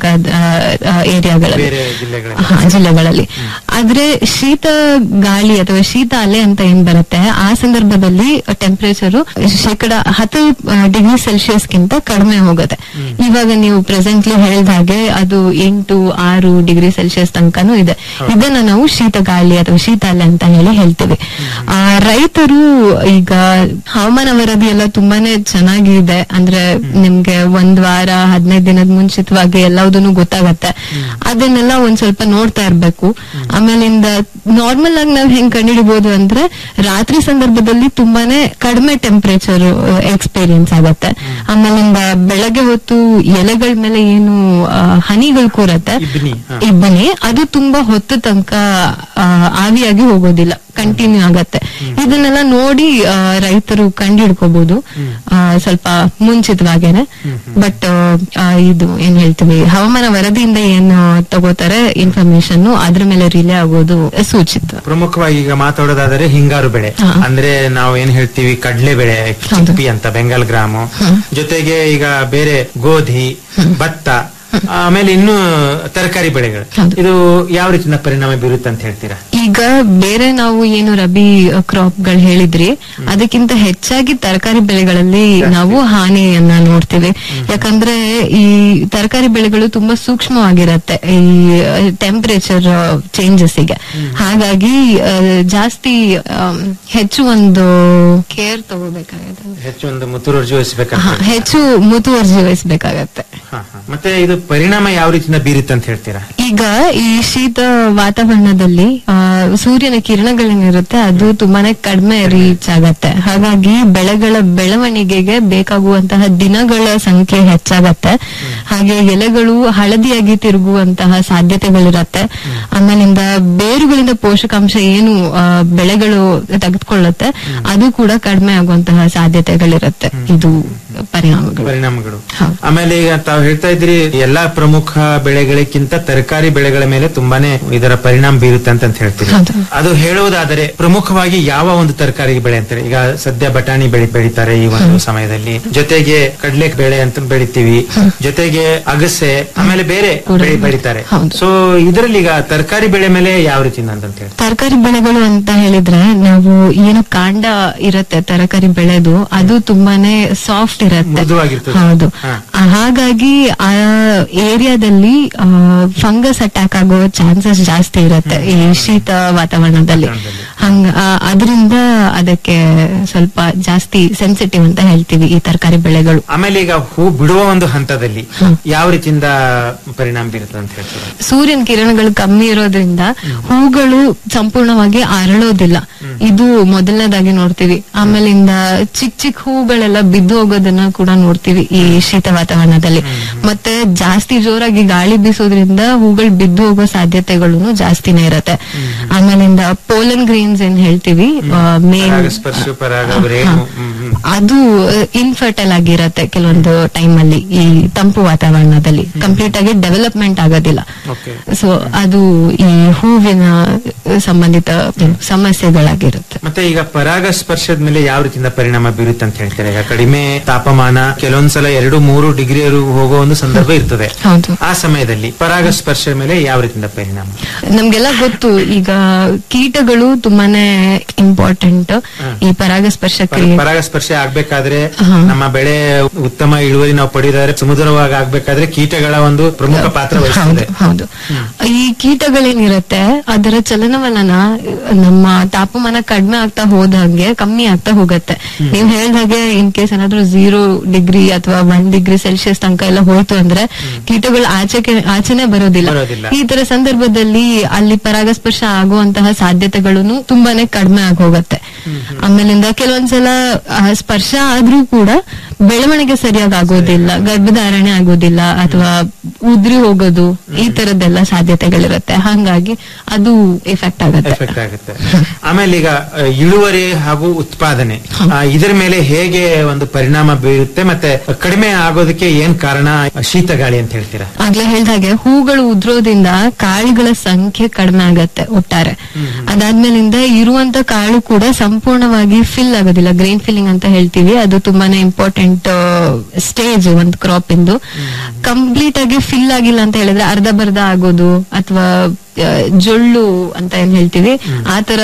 ಏರಿಯಾಗಳಲ್ಲಿ ಬೇರೆ ಜಿಲ್ಲೆಗಳಲ್ಲಿ ಹಾ, ಜಿಲ್ಲೆಗಳಲ್ಲಿ ಆದ್ರೆ ಶೀತ ಗಾಳಿ ಅಥವಾ ಶೀತ ಅಲೆ ಅಂತ ಏನ್ ಬರುತ್ತೆ ಆ ಸಂದರ್ಭದಲ್ಲಿ ಟೆಂಪರೇಚರ್ ಶೇಕಡ ಹತ್ತು ಡಿಗ್ರಿ ಸೆಲ್ಸಿಯಸ್ ಗಿಂತ ಕಡಿಮೆ ಹೋಗುತ್ತೆ ಇವಾಗ ನೀವು ಪ್ರೆಸೆಂಟ್ಲಿ ಹೇಳಿದ ಹಾಗೆ ಅದು ಎಂಟು ಆರು ಡಿಗ್ರಿ ಸೆಲ್ಸಿಯಸ್ ತನಕನೂ ಇದೆ ಇದನ್ನ ನಾವು ಶೀತ ಗಾಳಿ ಅಥವಾ ಶೀತ ಅಲೆ ಅಂತ ಹೇಳಿ ಹೇಳ್ತೀವಿ ಆ, ರೈತರು ಈಗ ಹವಾಮಾನ ವರದಿ ಎಲ್ಲ ತುಂಬಾನೇ ಚೆನ್ನಾಗಿದೆ ಅಂದ್ರೆ ನಿಮ್ಗೆ ಒಂದ್ ವಾರ ಹದಿನೈದು ದಿನದ ಮುಂಚಿತವಾಗಿ ಎಲ್ಲದನ್ನು ಗೊತ್ತಾಗತ್ತೆ ಅದನ್ನೆಲ್ಲ ಒಂದ್ ಸ್ವಲ್ಪ ನೋಡ್ತಾ ಇರ್ಬೇಕು ಆಮೇಲಿಂದ ನಾರ್ಮಲ್ ಆಗಿ ನಾವ್ ಹೆಂಗ್ ಕಂಡುಹಿಡಿಬಹುದು ಅಂದ್ರೆ ರಾತ್ರಿ ಸಂದರ್ಭದಲ್ಲಿ ತುಂಬಾನೇ ಕಡಿಮೆ ಟೆಂಪರೇಚರ್ ಎಕ್ಸ್ಪೀರಿಯನ್ಸ್ ಆಗತ್ತೆ ಆಮೇಲಿಂದ ಬೆಳಗ್ಗೆ ಹೊತ್ತು ಎಲೆಗಳ ಮೇಲೆ ಏನು ಆ, ಹನಿಗಳು ಕೂರತ್ತೆ ಇಬ್ಬನಿ ಅದು ತುಂಬಾ ಹೊತ್ತು ತನಕ ಆ, ಆವಿಯಾಗಿ ಹೋಗೋದಿಲ್ಲ ಕಂಟಿನ್ಯೂ ಆಗತ್ತೆ ಇದನ್ನೆಲ್ಲ ನೋಡಿ ಆ, ರೈತರು ಕಂಡಿಡ್ಕೋಬಹುದು ಸ್ವಲ್ಪ ಮುಂಚಿತವಾಗೇನೆ ಬಟ್ ಇದು ಏನ್ ಹೇಳ್ತೀವಿ ಹವಾಮಾನ ವರದಿಯಿಂದ ಏನ್ ತಗೋತಾರೆ ಇನ್ಫಾರ್ಮೇಶನ್ ಅದ್ರ ಮೇಲೆ ರಿಲೇ ಆಗೋದು ಸೂಚಿತ ಪ್ರಮುಖವಾಗಿ ಈಗ ಮಾತಾಡೋದಾದರೆ ಹಿಂಗಾರು ಬೆಳೆ ಅಂದ್ರೆ ನಾವು ಏನ್ ಹೇಳ್ತೀವಿ ಕಡ್ಲೆ ಬೆಳೆ ಚಿಪ್ಪಿ ಅಂತ ಬೆಂಗಾಲ್ ಗ್ರಾಮು ಜೊತೆಗೆ ಈಗ ಬೇರೆ ಗೋಧಿ ಭತ್ತ ಆಮೇಲೆ ಇನ್ನು ತರಕಾರಿ ಬೆಳೆಗಳು ಇದು ಯಾವ ರೀತಿಯ ಪರಿಣಾಮ ಬೀರುತ್ತೆ ಅಂತ ಹೇಳ್ತೀರಾ ಈಗ ಬೇರೆ ನಾವು ಏನು ರಬಿ ಕ್ರಾಪ್ ಗಳು ಹೇಳಿದ್ರಿ ಅದಕ್ಕಿಂತ ಹೆಚ್ಚಾಗಿ ತರಕಾರಿ ಬೆಳೆಗಳಲ್ಲಿ ನಾವು ಹಾನಿಯನ್ನ ನೋಡ್ತೀವಿ ಯಾಕಂದ್ರೆ ಈ ತರಕಾರಿ ಬೆಳೆಗಳು ತುಂಬಾ ಸೂಕ್ಷ್ಮವಾಗಿರತ್ತೆ ಈ ಟೆಂಪರೇಚರ್ ಚೇಂಜಸ್ ಗೆ ಹಾಗಾಗಿ ಆ, ಜಾಸ್ತಿ ಆಮ್, ಹೆಚ್ಚು ಒಂದು ಕೇರ್ ತಗೋಬೇಕಾಗುತ್ತೆ ಹೆಚ್ಚು ಒಂದು ಮುತುವರ್ಜಿ ವಹಿಸಬೇಕಂತ ಹಾ, ಹೆಚ್ಚು ಮುತುವರ್ಜಿ ವಹಿಸಬೇಕಾಗತ್ತೆ ಮತ್ತೆ ಇದು ಪರಿಣಾಮ ಯಾವ ರೀತಿಯಿಂದ ಬೀರುತ್ತೆ ಅಂತ ಹೇಳ್ತೀರಾ ಈಗ ಈ ಶೀತ ವಾತಾವರಣದಲ್ಲಿ ಆ, ಸೂರ್ಯನ ಕಿರಣಗಳೇನಿರುತ್ತೆ ಅದು ತುಂಬಾನೇ ಕಡಿಮೆ ರೀಚ್ ಆಗತ್ತೆ ಹಾಗಾಗಿ ಬೆಳೆಗಳ ಬೆಳವಣಿಗೆಗೆ ಬೇಕಾಗುವಂತಹ ದಿನಗಳ ಸಂಖ್ಯೆ ಹೆಚ್ಚಾಗತ್ತೆ ಹಾಗೆ ಎಲೆಗಳು ಹಳದಿಯಾಗಿ ತಿರುಗುವಂತಹ ಸಾಧ್ಯತೆಗಳಿರತ್ತೆ ಆಮೇಲಿಂದ ಬೇರುಗಳಿಂದ ಪೋಷಕಾಂಶ ಏನು ಆ, ಬೆಳೆಗಳು ತೆಗೆದುಕೊಳ್ಳುತ್ತೆ ಅದು ಕೂಡ ಕಡಿಮೆ ಆಗುವಂತಹ ಸಾಧ್ಯತೆಗಳಿರತ್ತೆ ಇದು ಪರಿಣಾಮಗಳು ಪರಿಣಾಮಗಳು ಆಮೇಲೆ ಈಗ ತಾವು ಹೇಳ್ತಾ ಇದ್ರಿ ಎಲ್ಲಾ ಪ್ರಮುಖ ಬೆಳೆಗಳಿಗಿಂತ ತರಕಾರಿ ಬೆಳೆಗಳ ಮೇಲೆ ತುಂಬಾನೇ ಇದರ ಪರಿಣಾಮ ಬೀರುತ್ತೆ ಅಂತ ಅಂತ ಹೇಳ್ತೀರಿ ಅದು ಹೇಳುವುದಾದರೆ ಪ್ರಮುಖವಾಗಿ ಯಾವ ಒಂದು ತರಕಾರಿ ಬೆಳೆ ಅಂತಾರೆ ಈಗ ಸದ್ಯ ಬಟಾಣಿ ಬೆಳೆ ಬೆಳಿತಾರೆ ಈ ಒಂದು ಸಮಯದಲ್ಲಿ ಜೊತೆಗೆ ಕಡ್ಲೆ ಬೆಳೆ ಅಂತ ಬೆಳಿತೀವಿ ಜೊತೆಗೆ ಅಗಸೆ ಆಮೇಲೆ ಬೇರೆ ಬೆಳೆ ಬೆಳಿತಾರೆ ಸೊ ಇದರಲ್ಲಿ ಈಗ ತರಕಾರಿ ಬೆಳೆ ಮೇಲೆ ಯಾವ ರೀತಿ ಅಂತ ಹೇಳಿ ತರಕಾರಿ ಬೆಳೆಗಳು ಅಂತ ಹೇಳಿದ್ರೆ ನಾವು ಏನು ಕಾಂಡ ಇರತ್ತೆ ತರಕಾರಿ ಬೆಳೆದು ಅದು ತುಂಬಾನೇ ಸಾಫ್ಟ್ ಇರತ್ತೆ ಮೃದುವಾಗಿರ್ತದೆ. ಹೌದು ಹಾ. ಆ, ಹಾಗಾಗಿ ಆ ಏರಿಯಾದಲ್ಲಿ ಫಂಗಸ್ ಅಟ್ಯಾಕ್ ಆಗೋ ಚಾನ್ಸಸ್ ಜಾಸ್ತಿ ಇರತ್ತೆ ಈ ಶೀತ ವಾತಾವರಣದಲ್ಲಿ ಹಂಗ ಅದರಿಂದ ಅದಕ್ಕೆ ಸ್ವಲ್ಪ ಜಾಸ್ತಿ ಸೆನ್ಸಿಟಿವ್ ಅಂತ ಹೇಳ್ತೀವಿ ಈ ತರಕಾರಿ ಬೆಳೆಗಳು ಆಮೇಲೆ ಈಗ ಹೂ ಬಿಡುವ ಒಂದು ಹಂತದಲ್ಲಿ ಯಾವ ರೀತಿಯಿಂದ ಪರಿಣಾಮ ಬೀರುತ್ತೆ ಅಂತ ಹೇಳ್ತಾರೆ ಸೂರ್ಯನ ಕಿರಣಗಳು ಕಮ್ಮಿ ಇರೋದ್ರಿಂದ ಹೂಗಳು ಸಂಪೂರ್ಣವಾಗಿ ಅರಳೋದಿಲ್ಲ ಇದು ಮೊದಲನೇದಾಗಿ ನೋಡ್ತೀವಿ ಆಮೇಲಿಂದ ಚಿಕ್ಕ ಚಿಕ್ಕ ಹೂಗಳೆಲ್ಲ ಬಿದ್ದು ಹೋಗೋದನ್ನ ಕೂಡ ನೋಡ್ತೀವಿ ಈ ಶೀತ ವಾತಾವರಣದಲ್ಲಿ ಮತ್ತೆ ಜಾಸ್ತಿ ಜೋರಾಗಿ ಗಾಳಿ ಬೀಸೋದ್ರಿಂದ ಹೂಗಳು ಬಿದ್ದು ಹೋಗೋ ಸಾಧ್ಯತೆಗಳು ಜಾಸ್ತಿನೇ ಇರತ್ತೆ ಆಮೇಲಿಂದ ಪೋಲನ್ ಗ್ರೀನ್ಸ್ ಏನ್ ಹೇಳ್ತೀವಿ ಮೇನ್ ಪರಾಗಸ್ಪರ್ಶ ಪರಾಗ ರೇಣು ಹ್ಮ್, ಹ್ಮ್. ಅದು ಇನ್ಫರ್ಟೈಲ್ ಆಗಿರತ್ತೆ ಕೆಲವೊಂದು ಟೈಮ್ ಅಲ್ಲಿ ಈ ತಂಪು ವಾತಾವರಣದಲ್ಲಿ ಕಂಪ್ಲೀಟ್ ಆಗಿ ಡೆವಲಪ್ಮೆಂಟ್ ಆಗೋದಿಲ್ಲ Okay. ಸೊ ಅದು ಈ ಹೂವಿನ ಸಂಬಂಧಿತ ಸಮಸ್ಯೆಗಳಾಗಿರುತ್ತೆ ಮತ್ತೆ ಈಗ ಪರಾಗಸ್ಪರ್ಶದ ಮೇಲೆ ಯಾವ ರೀತಿಯಿಂದ ಪರಿಣಾಮ ಬೀರುತ್ತೆ ಅಂತ ಹೇಳ್ತಾರೆ ಈಗ ಕಡಿಮೆ ತಾಪಮಾನ ಕೆಲವೊಂದ್ಸಲ ಎರಡು ಮೂರು ಡಿಗ್ರಿ ಹೋಗೋ ಒಂದು ಸಂದರ್ಭ ಇರ್ತದೆ ಹೌದು ಆ ಸಮಯದಲ್ಲಿ ಪರಾಗಸ್ಪರ್ಶ ಮೇಲೆ ಯಾವ ರೀತಿಯಿಂದ ಪರಿಣಾಮ ನಮ್ಗೆಲ್ಲ ಗೊತ್ತು ಈಗ ಕೀಟಗಳು ತುಂಬಾನೇ ಇಂಪಾರ್ಟೆಂಟ್ ಈ ಪರಾಗಸ್ಪರ್ಶ ಕ್ರಿಯೆ ಪರಾಗಸ್ಪರ್ಶ ಆಗ್ಬೇಕಾದ್ರೆ ನಮ್ಮ ಬೆಳೆ ಉತ್ತಮ ಇಳುವರಿ ನಾವು ಪಡೆಯೋದಾದ್ರೆ ಸಮುದ್ರವಾಗಿ ಆಗ್ಬೇಕಾದ್ರೆ ಕೀಟಗಳ ಒಂದು ಪ್ರಮುಖ ಪಾತ್ರ ವಹಿಸ್ತದೆ ಹೌದು ಈ ಕೀಟಗಳೇನಿರತ್ತೆ ಅದರ ಚಲನವಲನ ನಮ್ಮ ತಾಪಮಾನ ಕಡಿಮೆ ಆಗ್ತಾ ಹೋದಂಗೆ ಕಮ್ಮಿ ಆಗ್ತಾ ಹೋಗತ್ತೆ ನೀವ್ ಹೇಳ್ದಾಗೆ ಇನ್ ಕೇಸ್ ಏನಾದ್ರು ಝೀರೋ ಡಿಗ್ರಿ ಅಥವಾ ಒನ್ ಡಿಗ್ರಿ ಸೆಲ್ಸಿಯಸ್ ತನಕ ಎಲ್ಲ ಹೋಯ್ತು ಅಂದ್ರೆ ಕೀಟಗಳು ಆಚೆಗೆ ಆಚೆನೆ ಬರೋದಿಲ್ಲ ಬರೋದಿಲ್ಲ. ಈ ತರ ಸಂದರ್ಭದಲ್ಲಿ ಅಲ್ಲಿ ಪರಾಗಸ್ಪರ್ಶ ಆಗುವಂತಹ ಸಾಧ್ಯತೆಗಳನ್ನು ತುಂಬಾನೇ ಕಡಿಮೆ ಆಗಿ ಹೋಗತ್ತೆ ಆಮೇಲಿಂದ ಕೆಲವೊಂದ್ಸಲ ಆ, ಸ್ಪರ್ಶ ಆದ್ರೂ ಕೂಡ ಬೆಳವಣಿಗೆ ಸರಿಯಾಗಿ ಆಗೋದಿಲ್ಲ ಗರ್ಭಧಾರಣೆ ಆಗೋದಿಲ್ಲ ಅಥವಾ ಉದ್ರಿ ಹೋಗೋದು ಈ ತರದ್ದೆಲ್ಲ ಸಾಧ್ಯತೆಗಳಿರುತ್ತೆ ಹಾಗಾಗಿ ಅದು ಎಫೆಕ್ಟ್ ಆಗುತ್ತೆ ಎಫೆಕ್ಟ್ ಆಗುತ್ತೆ ಆಮೇಲೆ ಈಗ ಆ, ಇಳುವರಿ ಹಾಗೂ ಉತ್ಪಾದನೆ ಆ, ಇದರ ಮೇಲೆ ಹೇಗೆ ಒಂದು ಪರಿಣಾಮ ಬೀರುತ್ತೆ ಮತ್ತೆ ಕಡಿಮೆ ಆಗೋದಕ್ಕೆ ಏನ್ ಕಾರಣ ಶೀತ ಗಾಳಿ ಅಂತ ಹೇಳ್ತೀರಾ ಆಗ್ಲೇ ಹೇಳ್ದಾಗೆ ಹೂಗಳು ಉದ್ರೋದ್ರಿಂದ ಕಾಳುಗಳ ಸಂಖ್ಯೆ ಕಡಿಮೆ ಆಗತ್ತೆ ಒಟ್ಟಾರೆ ಅದಾದ್ಮೇಲಿಂದ ಇರುವಂತ ಕಾಳು ಕೂಡ ಸಂಪೂರ್ಣವಾಗಿ ಫಿಲ್ ಆಗೋದಿಲ್ಲ ಗ್ರೈನ್ ಫಿಲ್ಲಿಂಗ್ ಅಂತ ಹೇಳ್ತೀವಿ ಅದು ತುಂಬಾನೇ ಇಂಪಾರ್ಟೆಂಟ್ ಸ್ಟೇಜ್ ಒಂದು ಕ್ರಾಪ್ ಇಂದು ಕಂಪ್ಲೀಟ್ ಆಗಿ ಫಿಲ್ ಆಗಿಲ್ಲ ಅಂತ ಹೇಳಿದ್ರೆ ಅರ್ಧ ಬರ್ಧ ಆಗೋದು ಅಥವಾ ಜೊಳ್ಳು ಅಂತ ಏನ್ ಹೇಳ್ತೀವಿ ಆತರ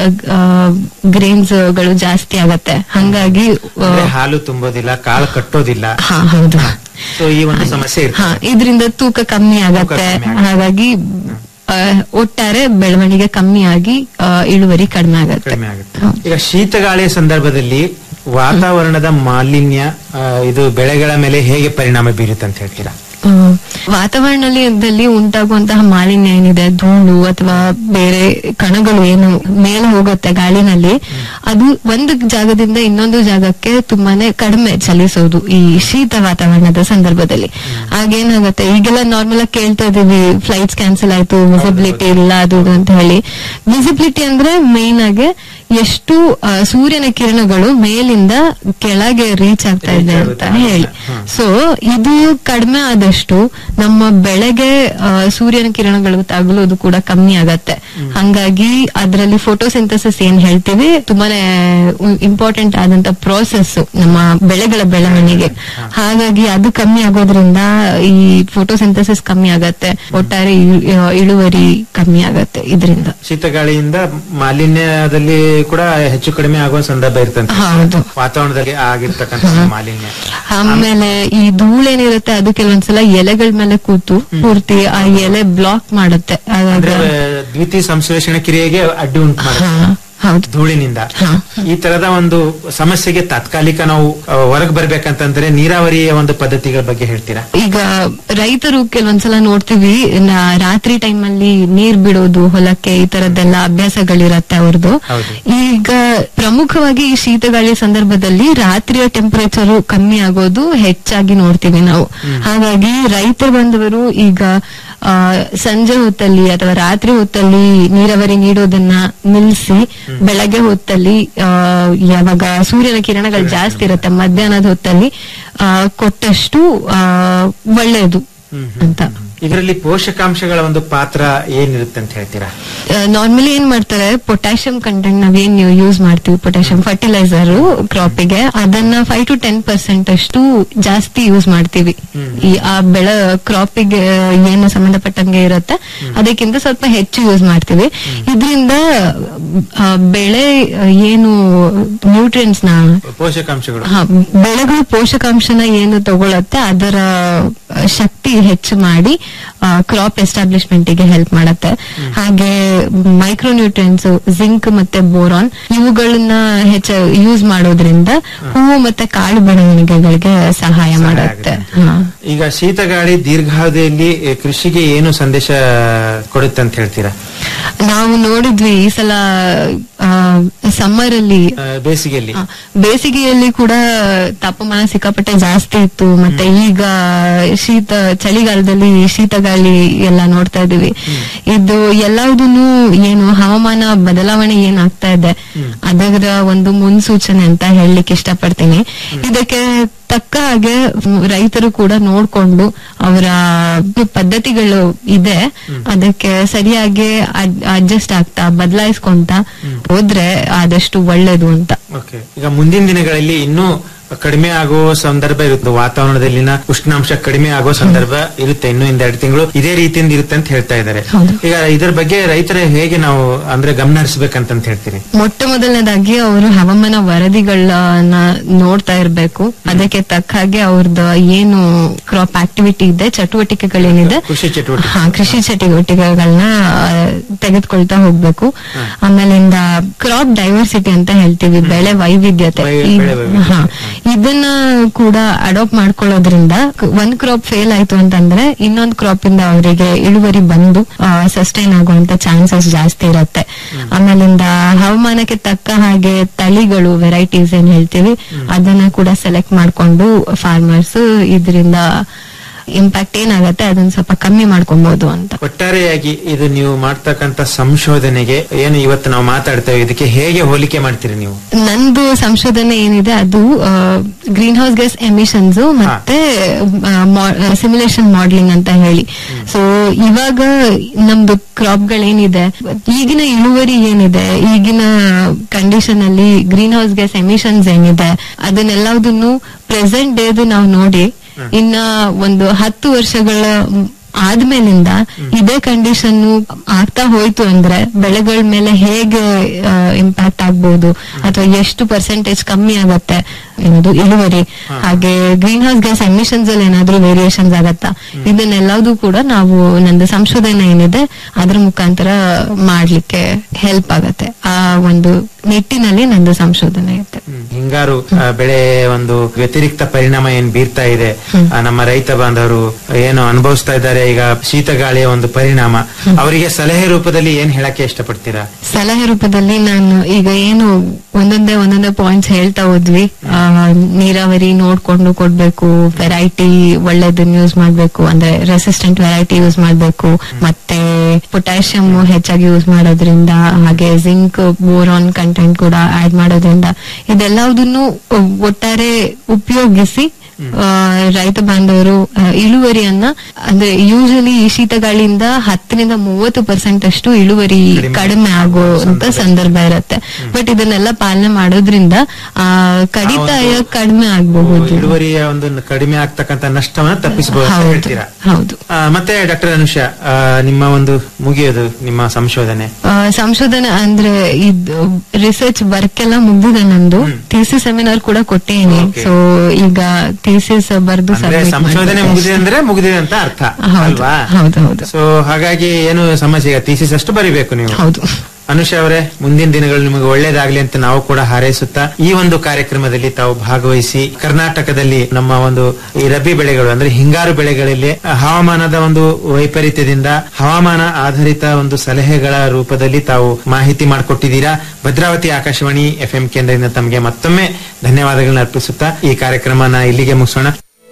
ಗ್ರೇನ್ಸ್ ಗಳು ಜಾಸ್ತಿ ಆಗತ್ತೆ ಹಂಗಾಗಿ ಆ, ಅಂದ್ರೆ ಹಾಲು ತುಂಬೋದಿಲ್ಲ ಕಾಳು ಕಟ್ಟೋದಿಲ್ಲ ಹಾ ಹೌದು ಸೊ ಈ ಒಂದು ಸಮಸ್ಯೆ ಇರುತ್ತೆ ಹಾ ಇದರಿಂದ ತೂಕ ಕಮ್ಮಿ ಆಗತ್ತೆ ಹಾಗಾಗಿ ಆ, ಒಟ್ಟಾರೆ ಬೆಳವಣಿಗೆ ಕಮ್ಮಿ ಆಗಿ ಆ, ಇಳುವರಿ ಕಡಿಮೆ ಆಗತ್ತೆ ಕಡಿಮೆ ಆಗುತ್ತೆ ಈಗ ಶೀತಗಾಳಿಯ ಸಂದರ್ಭದಲ್ಲಿ ವಾತಾವರಣದ ಮಾಲಿನ್ಯ ಆ, ಇದು ಬೆಳೆಗಳ ಮೇಲೆ ಹೇಗೆ ಪರಿಣಾಮ ಬೀರುತ್ತೆ ಅಂತ ಹೇಳ್ತೀರಾ ಆ, ವಾತಾವರಣದಲ್ಲಿ ಉಂಟಾಗುವಂತಹ ಮಾಲಿನ್ಯ ಏನಿದೆ ಧೂಳು ಅಥವಾ ಬೇರೆ ಕಣಗಳು ಏನು ಮೇಲೆ ಹೋಗುತ್ತೆ ಗಾಳಿನಲ್ಲಿ ಅದು ಒಂದು ಜಾಗದಿಂದ ಇನ್ನೊಂದು ಜಾಗಕ್ಕೆ ತುಂಬಾನೇ ಕಡಿಮೆ ಚಲಿಸೋದು ಈ ಶೀತ ವಾತಾವರಣದ ಸಂದರ್ಭದಲ್ಲಿ ಆಗೇನಾಗುತ್ತೆ ಈಗೆಲ್ಲ ನಾರ್ಮಲ್ ಆಗಿ ಕೇಳ್ತಾ ಇದೀವಿ ಫ್ಲೈಟ್ಸ್ ಕ್ಯಾನ್ಸಲ್ ಆಯ್ತು ವಿಸಿಬಿಲಿಟಿ ಇಲ್ಲ ಅದು ಇದು ಅಂತ ಹೇಳಿ ವಿಸಿಬಿಲಿಟಿ ಅಂದ್ರೆ ಮೇನ್ ಆಗಿ ಎಷ್ಟು ಆ, ಸೂರ್ಯನ ಕಿರಣಗಳು ಮೇಲಿಂದ ಕೆಳಗೆ ರೀಚ್ ಆಗ್ತಾ ಇದೆ ಅಂತ ಹೇಳಿ ಸೊ ಇದು ಕಡಿಮೆ ಆದಷ್ಟು ನಮ್ಮ ಬೆಳೆಗೆ ಆ, ಸೂರ್ಯನ ಕಿರಣಗಳು ತಗುಲೋದು ಕೂಡ ಕಮ್ಮಿ ಆಗತ್ತೆ ಹಂಗಾಗಿ ಅದರಲ್ಲಿ ಫೋಟೋಸಿಂಥಸಿಸ್ ಏನ್ ಹೇಳ್ತೀವಿ ತುಂಬಾನೇ ಇಂಪಾರ್ಟೆಂಟ್ ಆದಂತ ಪ್ರೋಸೆಸ್ ನಮ್ಮ ಬೆಳೆಗಳ ಬೆಳವಣಿಗೆ ಹಾಗಾಗಿ ಅದು ಕಮ್ಮಿ ಆಗೋದ್ರಿಂದ ಈ ಫೋಟೋಸಿಂಥಸಿಸ್ ಕಮ್ಮಿ ಆಗತ್ತೆ ಒಟ್ಟಾರೆ ಇಳು- ಇಳುವರಿ ಕಮ್ಮಿ ಆಗತ್ತೆ ಇದರಿಂದ ಶೀತಗಾಳಿಯಿಂದ ಮಾಲಿನ್ಯದಲ್ಲಿ ಕೂಡ ಹೆಚ್ಚು ಕಡಿಮೆ ಆಗುವ ಸಂದರ್ಭ ಇರ್ತಂತೆ ಹೌದು. ವಾತಾವರಣದಲ್ಲಿ ಆಗಿರ್ತಕ್ಕಂಥ ಮಾಲಿನ್ಯ ಆಮೇಲೆ ಈ ಧೂಳೇನಿರುತ್ತೆ ಅದು ಕೆಲವೊಂದ್ಸಲ ಎಲೆಗಳ ಮೇಲೆ ಕೂತು ಪೂರ್ತಿ ಆ ಎಲೆ ಬ್ಲಾಕ್ ಮಾಡುತ್ತೆ ಆವಾಗ ಅಂದ್ರೆ ದ್ವಿತೀಯ ಸಂಶ್ಲೇಷಣೆ ಕ್ರಿಯೆಗೆ ಅಡ್ಡಿ ಉಂಟು ಮಾಡುತ್ತೆ ಧೂಳಿನಿಂದ ಈ ತರದ ಒಂದು ಸಮಸ್ಯೆಗೆ ತಾತ್ಕಾಲಿಕ ನಾವು ಹೊರಗೆ ಬರ್ಬೇಕಂತಂದ್ರೆ ನೀರಾವರಿಯ ಒಂದು ಪದ್ಧತಿಗಳ ಬಗ್ಗೆ ಹೇಳ್ತೀರಾ ಈಗ ರೈತರು ಕೆಲವೊಂದ್ಸಲ ನೋಡ್ತೀವಿ ನಾ- ರಾತ್ರಿ ಟೈಮ್ ಅಲ್ಲಿ ನೀರ್ ಬಿಡೋದು ಹೊಲಕ್ಕೆ ಈ ತರದ್ದೆಲ್ಲ ಅಭ್ಯಾಸಗಳಿರತ್ತೆ ಅವ್ರದ್ದು ಈಗ ಪ್ರಮುಖವಾಗಿ ಈ ಶೀತಗಾಳಿ ಸಂದರ್ಭದಲ್ಲಿ ರಾತ್ರಿಯ ಟೆಂಪರೇಚರ್ ಕಮ್ಮಿ ಆಗೋದು ಹೆಚ್ಚಾಗಿ ನೋಡ್ತೀವಿ ನಾವು ಹಾಗಾಗಿ ರೈತ ಬಂದವರು ಈಗ ಆ, ಸಂಜೆ ಹೊತ್ತಲ್ಲಿ ಅಥವಾ ರಾತ್ರಿ ಹೊತ್ತಲ್ಲಿ ನೀರಾವರಿ ನೀಡೋದನ್ನ ನಿಲ್ಲಿಸಿ ಬೆಳಗ್ಗೆ ಹೊತ್ತಲ್ಲಿ ಆ, ಯಾವಾಗ ಸೂರ್ಯನ ಕಿರಣಗಳು ಜಾಸ್ತಿ ಇರುತ್ತೆ ಮಧ್ಯಾಹ್ನದ ಹೊತ್ತಲ್ಲಿ ಆ, ಕೊಟ್ಟಷ್ಟು ಆ, ಒಳ್ಳೆಯದು ಅಂತ ಇದರಲ್ಲಿ ಪೋಷಕಾಂಶಗಳ ಒಂದು ಪಾತ್ರ ಏನಿರುತ್ತೆ ಅಂತ ಹೇಳ್ತೀರಾ ನಾರ್ಮಲಿ ಏನ್ ಮಾಡ್ತಾರೆ ಪೊಟ್ಯಾಷಿಯಂ ಕಂಟೆಂಟ್ ನಾವೇನ್ ಯೂಸ್ ಮಾಡ್ತೀವಿ ಪೊಟ್ಯಾಷಿಯಂ ಫರ್ಟಿಲೈಸರ್ ಕ್ರಾಪಿಗೆ ಅದನ್ನ ಫೈವ್ ಟು ಟೆನ್ ಪರ್ಸೆಂಟ್ ಅಷ್ಟು ಜಾಸ್ತಿ ಯೂಸ್ ಮಾಡ್ತೀವಿ ಈ ಆ ಬೆಳೆ ಕ್ರಾಪಿಗೆ ಏನು ಸಂಬಂಧಪಟ್ಟಂಗೆ ಇರುತ್ತೆ ಅದಕ್ಕಿಂತ ಸ್ವಲ್ಪ ಹೆಚ್ಚು ಯೂಸ್ ಮಾಡ್ತೀವಿ ಇದರಿಂದ ಬೆಳೆ ಏನು ನ್ಯೂಟ್ರಿಯೆಂಟ್ಸ್ ನ ಪೋಷಕಾಂಶಗಳು ಹಾ, ಬೆಳೆಗಳು ಪೋಷಕಾಂಶನ ಏನು ತಗೊಳತ್ತೆ ಅದರ ಆ, ಶಕ್ತಿ ಹೆಚ್ಚು ಮಾಡಿ ಕ್ರಾಪ್ ಎಸ್ಟಾಬ್ಲಿಷ್ಮೆಂಟ್ ಗೆ ಹೆಲ್ಪ್ ಮಾಡತ್ತೆ ಹಾಗೆ ಮೈಕ್ರೋ ನ್ಯೂಟ್ರಿಯೆಂಟ್ಸ್ ಜಿಂಕ್ ಮತ್ತೆ ಬೋರಾನ್ ಇವುಗಳನ್ನ ಹೆಚ್ಚು ಯೂಸ್ ಮಾಡೋದ್ರಿಂದ ಹೂವು ಮತ್ತೆ ಕಾಳು ಬೆಳವಣಿಗೆಗಳಿಗೆ ಸಹಾಯ ಮಾಡುತ್ತೆ ಹಾ. ಈಗ ಶೀತಗಾಳಿ ದೀರ್ಘಾವಧಿಯಲ್ಲಿ ಎ, ಕೃಷಿಗೆ ಏನು ಸಂದೇಶ ಕೊಡುತ್ತೆ ಅಂತ ಹೇಳ್ತೀರಾ ನಾವು ನೋಡಿದ್ವಿ ಈ ಸಲ ಸಮ್ಮರ್ ಅಲ್ಲಿ ಆ, ಬೇಸಿಗೆಯಲ್ಲಿ ಆ, ಬೇಸಿಗೆಯಲ್ಲಿ ಕೂಡ ತಾಪಮಾನ ಸಿಕ್ಕಾಪಟ್ಟೆ ಜಾಸ್ತಿ ಇತ್ತು ಮತ್ತೆ ಈಗ ಶೀತ ಚಳಿಗಾಲದಲ್ಲಿ ಶೀತಗಾಳಿ ಎಲ್ಲ ನೋಡ್ತಾ ಇದೀವಿ ಇದು ಎಲ್ಲದನ್ನು ಏನು ಹವಾಮಾನ ಬದಲಾವಣೆ ಏನಾಗ್ತಾ ಇದೆ ಅದರ ಒಂದು ಮುನ್ಸೂಚನೆ ಅಂತ ಹೇಳಲಿಕ್ಕೆ ಇಷ್ಟಪಡ್ತೀನಿ ಇದಕ್ಕೆ ತಕ್ಕ ಹಾಗೆ ಮ್, ರೈತರು ಕೂಡ ನೋಡ್ಕೊಂಡು ಅವರ ಪದ್ಧತಿಗಳು ಇದೆ ಅದಕ್ಕೆ ಸರಿಯಾಗಿ ಅಡ್ಜಸ್ಟ್ ಆಗ್ತಾ ಬದಲಾಯಿಸ್ಕೊಂತ ಹೋದ್ರೆ ಆದಷ್ಟು ಒಳ್ಳೇದು ಅಂತ ಓಕೆ ಈಗ ಮುಂದಿನ ದಿನಗಳಲ್ಲಿ ಇನ್ನೂ ಕಡಿಮೆ ಆಗುವ ಸಂದರ್ಭ ಇರುತ್ತೆ ವಾತಾವರಣದಲ್ಲಿನ ಉಷ್ಣಾಂಶ ಕಡಿಮೆ ಆಗುವ ಸಂದರ್ಭ ಇರುತ್ತೆ ಇನ್ನು ಇಂದೆರಡು ತಿಂಗಳು ಇದೇ ರೀತಿಯಿಂದ ಇರುತ್ತೆ ಅಂತ ಹೇಳ್ತಾ ಇದ್ದಾರೆ ಈಗ ಇದರ ಬಗ್ಗೆ ರೈತರ ಹೇಗೆ ನಾವು ಅಂದ್ರೆ ಗಮನ ಹರಿಸಬೇಕಂತ ಹೇಳ್ತೀರಿ ಮೊಟ್ಟ ಮೊದಲನೇದಾಗಿ ಅವರು ಹವಾಮಾನ ವರದಿಗಳನ್ನ ನೋಡ್ತಾ ಇರ್ಬೇಕು ಅದಕ್ಕೆ ತಕ್ಕ ಹಾಗೆ ಅವ್ರದ್ದು ಏನು ಕ್ರಾಪ್ ಆಕ್ಟಿವಿಟಿ ಇದೆ ಚಟುವಟಿಕೆಗಳೇನಿದೆ ಕೃಷಿ ಚಟುವಟಿಕೆ ಹಾ ಕೃಷಿ ಚಟುವಟಿಕೆಗಳನ್ನ ಆ, ತೆಗೆದುಕೊಳ್ತಾ ಹೋಗ್ಬೇಕು ಆಮೇಲಿಂದ ಕ್ರಾಪ್ ಡೈವರ್ಸಿಟಿ ಅಂತ ಹೇಳ್ತೀವಿ ಬೆಳೆ ವೈವಿಧ್ಯತೆ ವೈ- ಈ- ಬೆಳೆ ವೈವಿಧ್ಯತೆ. ಹಾ ಇದನ್ನ ಕೂಡ ಅಡಾಪ್ಟ್ ಮಾಡ್ಕೊಳ್ಳೋದ್ರಿಂದ ಕ- ಒಂದ್ ಕ್ರಾಪ್ ಫೇಲ್ ಆಯ್ತು ಅಂತಂದ್ರೆ ಇನ್ನೊಂದ್ ಕ್ರಾಪ್ ಇಂದ ಅವರಿಗೆ ಇಳುವರಿ ಬಂದು ಸಸ್ಟೈನ್ ಆಗುವಂತ ಚಾನ್ಸಸ್ ಜಾಸ್ತಿ ಇರತ್ತೆ ಆಮೇಲಿಂದ ಹವಾಮಾನಕ್ಕೆ ತಕ್ಕ ಹಾಗೆ ತಳಿಗಳು ವೆರೈಟೀಸ್ ಏನ್ ಹೇಳ್ತೀವಿ ಅದನ್ನ ಕೂಡ ಸೆಲೆಕ್ಟ್ ಮಾಡ್ಕೊಂಡು ಫಾರ್ಮರ್ಸ್ ಇದರಿಂದ ಇಂಪ್ಯಾಕ್ಟ್ ಏನಾಗತ್ತೆ ಅದನ್ನ ಸ್ವಲ್ಪ ಕಮ್ಮಿ ಮಾಡ್ಕೊಬಹುದು ಅಂತ ಒಟ್ಟಾರೆಯಾಗಿ ಇದು ನೀವು ಮಾಡ್ತಕ್ಕಂತ ಸಂಶೋಧನೆಗೆ ಏನು ಇವತ್ತು ನಾವು ಮಾತಾಡ್ತೇವೆ ಇದಕ್ಕೆ ಹೇಗೆ ಹೋಲಿಕೆ ಮಾಡ್ತೀರಿ ನೀವು ನಂದು ಸಂಶೋಧನೆ ಏನಿದೆ ಅದು ಗ್ರೀನ್ ಹೌಸ್ ಗ್ಯಾಸ್ ಎಮಿಷನ್ಸ್ ಮತ್ತೆ ಸಿಮ್ಯುಲೇಷನ್ ಮಾಡಲಿಂಗ್ ಅಂತ ಹೇಳಿ ಸೊ ಇವಾಗ ನಮ್ದು ಕ್ರಾಪ್ ಗಳೇನಿದೆ ಈಗಿನ ಇಳುವರಿ ಏನಿದೆ ಈಗಿನ ಕಂಡೀಷನ್ ಅಲ್ಲಿ ಗ್ರೀನ್ ಹೌಸ್ ಗ್ಯಾಸ್ ಎಮಿಷನ್ಸ್ ಏನಿದೆ ಅದನ್ನೆಲ್ಲದನ್ನು ಪ್ರೆಸೆಂಟ್ ಡೇದು ನಾವು ನೋಡಿ ಇನ್ನ ಒಂದು ಹತ್ತು ವರ್ಷಗಳ ಆದ್ಮೇಲಿಂದ ಇದೇ ಕಂಡೀಷನ್ ಆಗ್ತಾ ಹೋಯ್ತು ಅಂದ್ರೆ ಬೆಳೆಗಳ ಮೇಲೆ ಹೇಗೆ ಇಂಪ್ಯಾಕ್ಟ್ ಆಗ್ಬಹುದು ಅಥವಾ ಎಷ್ಟು ಪರ್ಸೆಂಟೇಜ್ ಕಮ್ಮಿ ಆಗತ್ತೆ ಏನದು ಇಳುವರಿ ಹಾಗೆ ಗ್ರೀನ್ ಹೌಸ್ ಗ್ಯಾಸ್ ಎಮಿಷನ್ಸ್ ಅಲ್ಲಿ ಏನಾದ್ರೂ ವೇರಿಯೇಷನ್ಸ್ ಆಗತ್ತಾ ಇದನ್ನೆಲ್ಲದೂ ಕೂಡ ನಾವು ನಂದು ಸಂಶೋಧನೆ ಏನಿದೆ ಅದ್ರ ಮುಖಾಂತರ ಮಾಡ್ಲಿಕ್ಕೆ ಹೆಲ್ಪ್ ಆಗತ್ತೆ ಆ ಒಂದು ನಿಟ್ಟಿನಲ್ಲಿ ನಂದು ಸಂಶೋಧನೆ ಇದೆ ಹಿಂಗಾರು ಆ, ಬೆಳೆ ಒಂದು ವ್ಯತಿರಿಕ್ತ ಪರಿಣಾಮ ಏನ್ ಬೀರ್ತಾ ಇದೆ ಆ, ನಮ್ಮ ರೈತ ಬಾಂಧವರು ಏನು ಅನುಭವಿಸ್ತಾ ಇದ್ದಾರೆ ಈಗ ಶೀತ ಗಾಳಿಯ ಒಂದು ಪರಿಣಾಮ ಅವರಿಗೆ ಸಲಹೆ ರೂಪದಲ್ಲಿ ಏನ್ ಹೇಳಕ್ಕೆ ಇಷ್ಟಪಡ್ತೀರಾ ಸಲಹೆ ರೂಪದಲ್ಲಿ ನಾನು ಈಗ ಏನು ಒಂದೊಂದೇ ಒಂದೊಂದೇ ಪಾಯಿಂಟ್ಸ್ ಹೇಳ್ತಾ ಹೋದ್ವಿ ಆ, ನೀರಾವರಿ ನೋಡ್ಕೊಂಡು ಕೊಡ್ಬೇಕು ವೆರೈಟಿ ಒಳ್ಳೇದನ್ನ ಯೂಸ್ ಮಾಡ್ಬೇಕು ಅಂದ್ರೆ ರೆಸಿಸ್ಟೆಂಟ್ ವೆರೈಟಿ ಯೂಸ್ ಮಾಡ್ಬೇಕು ಮತ್ತೆ ಪೊಟ್ಯಾಷಿಯಂ ಹೆಚ್ಚಾಗಿ ಯೂಸ್ ಮಾಡೋದ್ರಿಂದ ಹಾಗೆ ಜಿಂಕ್ ಬೋರಾನ್ ಕಂಟೆಂಟ್ ಕೂಡ ಆಡ್ ಮಾಡೋದ್ರಿಂದ ಇದೆಲ್ಲದನ್ನು ಒಟ್ಟಾರೆ ಉಪಯೋಗಿಸಿ ಆ, ರೈತ ಬಾಂಧವರು ಆ, ಇಳುವರಿಯನ್ನ ಅಂದ್ರೆ ಯೂಶಲಿ ಈ ಶೀತಗಾಳಿಯಿಂದ ಹತ್ತರಿಂದ ಮೂವತ್ತು ಪರ್ಸೆಂಟ್ ಅಷ್ಟು ಇಳುವರಿ ಕಡಿಮೆ ಆಗುವಂತ ಸಂದರ್ಭ ಇರುತ್ತೆ ಬಟ್ ಇದನ್ನೆಲ್ಲ ಪಾಲನೆ ಮಾಡೋದ್ರಿಂದ ಆ ಕಡಿತಾಯ ಕಡಿಮೆ ಆಗಬಹುದು ಇಳುವರಿಯ ಒಂದು ಕಡಿಮೆ ಆಗ್ತಕ್ಕಂತ ನಷ್ಟವನ್ನ ತಪ್ಪಿಸಬಹುದು ಅಂತ ಹೌದು. ಹೇಳ್ತೀರಾ ಹೌದು ಆ, ಮತ್ತೆ ಡಾಕ್ಟರ್ ಅನುಷಾ ಆ, ನಿಮ್ಮ ಒಂದು ಮುಗಿಯೋದು ನಿಮ್ಮ ಸಂಶೋಧನೆ ಆ, ಸಂಶೋಧನೆ ಅಂದ್ರೆ ಇದು ರಿಸರ್ಚ್ ವರ್ಕ್ ಎಲ್ಲ ಮುಗ್ದಿದೆ ನಂದು ಥೀಸಿಸ್ ಸೆಮಿನಾರ್ ಕೂಡ ಕೊಟ್ಟಿದ್ದೀನಿ ಸೊ ಈಗ ಥೀಸಿಸ್ ಬರ್ದು ಅಂದ್ರೆ submit ಸಂಶೋಧನೆ ಮಾಡ್ಬೇಕು. ಮುಗಿದಿದೆ ಅಂದ್ರೆ ಮುಗಿದಿದೆ ಅಂತ ಅರ್ಥ ಹೌದು, ಅಲ್ವಾ ಹೌದು ಹೌದು ಸೊ ಹಾಗಾಗಿ ಏನು ಸಮಸ್ಯೆ ಇಲ್ಲ ಥೀಸಿಸ್ ಅಷ್ಟು ಬರಿಬೇಕು ನೀವು ಹೌದು ಅನುಷಾ ಅವರೇ ಮುಂದಿನ ದಿನಗಳು ನಿಮಗೆ ಒಳ್ಳೇದಾಗ್ಲಿ ಅಂತ ನಾವು ಕೂಡ ಹಾರೈಸುತ್ತಾ ಈ ಒಂದು ಕಾರ್ಯಕ್ರಮದಲ್ಲಿ ತಾವು ಭಾಗವಹಿಸಿ ಕರ್ನಾಟಕದಲ್ಲಿ ನಮ್ಮ ಒಂದು ಈ ರಬಿ ಬೆಳೆಗಳು ಅಂದ್ರೆ ಹಿಂಗಾರು ಬೆಳೆಗಳಲ್ಲಿ ಹವಾಮಾನದ ಒಂದು ವೈಪರೀತ್ಯದಿಂದ ಹವಾಮಾನ ಆಧಾರಿತ ಒಂದು ಸಲಹೆಗಳ ರೂಪದಲ್ಲಿ ತಾವು ಮಾಹಿತಿ ಮಾಡಿಕೊಟ್ಟಿದ್ದೀರಾ ಭದ್ರಾವತಿ ಆಕಾಶವಾಣಿ ಎಫ್ ಎಂ ಕೇಂದ್ರದಿಂದ ತಮಗೆ ಮತ್ತೊಮ್ಮೆ ಧನ್ಯವಾದಗಳನ್ನ ಅರ್ಪಿಸುತ್ತಾ ಈ ಕಾರ್ಯಕ್ರಮನ ಇಲ್ಲಿಗೆ ಮುಗಿಸೋಣ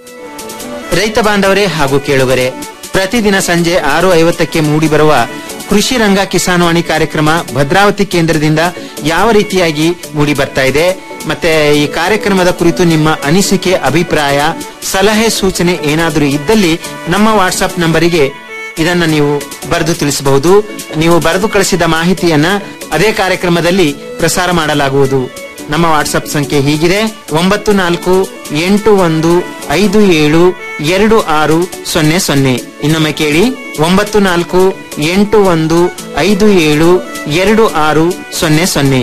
ರೈತ ಬಾಂಧವರೇ ಹಾಗೂ ಕೇಳುಗರೆ ಪ್ರತಿದಿನ ಸಂಜೆ ಆರು ಐವತ್ತಕ್ಕೆ ಮೂಡಿಬರುವ ಕೃಷಿ ರಂಗ ಕಿಸಾನ್ವಾಣಿ ಕಾರ್ಯಕ್ರಮ ಭದ್ರಾವತಿ ಕೇಂದ್ರದಿಂದ ಯಾವ ರೀತಿಯಾಗಿ ಮೂಡಿ ಬರ್ತಾ ಇದೆ ಮತ್ತೆ ಈ ಕಾರ್ಯಕ್ರಮದ ಕುರಿತು ನಿಮ್ಮ ಅನಿಸಿಕೆ ಅಭಿಪ್ರಾಯ ಸಲಹೆ ಸೂಚನೆ ಏನಾದರೂ ಇದ್ದಲ್ಲಿ ನಮ್ಮ ವಾಟ್ಸ್ಆಪ್ ನಂಬರಿಗೆ ಇದನ್ನ ನೀವು ಬರೆದು ತಿಳಿಸಬಹುದು ನೀವು ಬರೆದು ಕಳಿಸಿದ ಮಾಹಿತಿಯನ್ನ ಅದೇ ಕಾರ್ಯಕ್ರಮದಲ್ಲಿ ಪ್ರಸಾರ ಮಾಡಲಾಗುವುದು ನಮ್ಮ ವಾಟ್ಸ್ಆಪ್ ಸಂಖ್ಯೆ ಹೀಗಿದೆ ಒಂಬತ್ತು ನಾಲ್ಕು ಎಂಟು ಒಂದು ಐದು ಏಳು ಎರಡು ಆರು ಸೊನ್ನೆ ಸೊನ್ನೆ ಇನ್ನೊಮ್ಮೆ ಕೇಳಿ ಒಂಬತ್ತು ನಾಲ್ಕು ಎಂಟು ಒಂದು ಐದು ಏಳು ಎರಡು ಆರು ಸೊನ್ನೆ ಸೊನ್ನೆ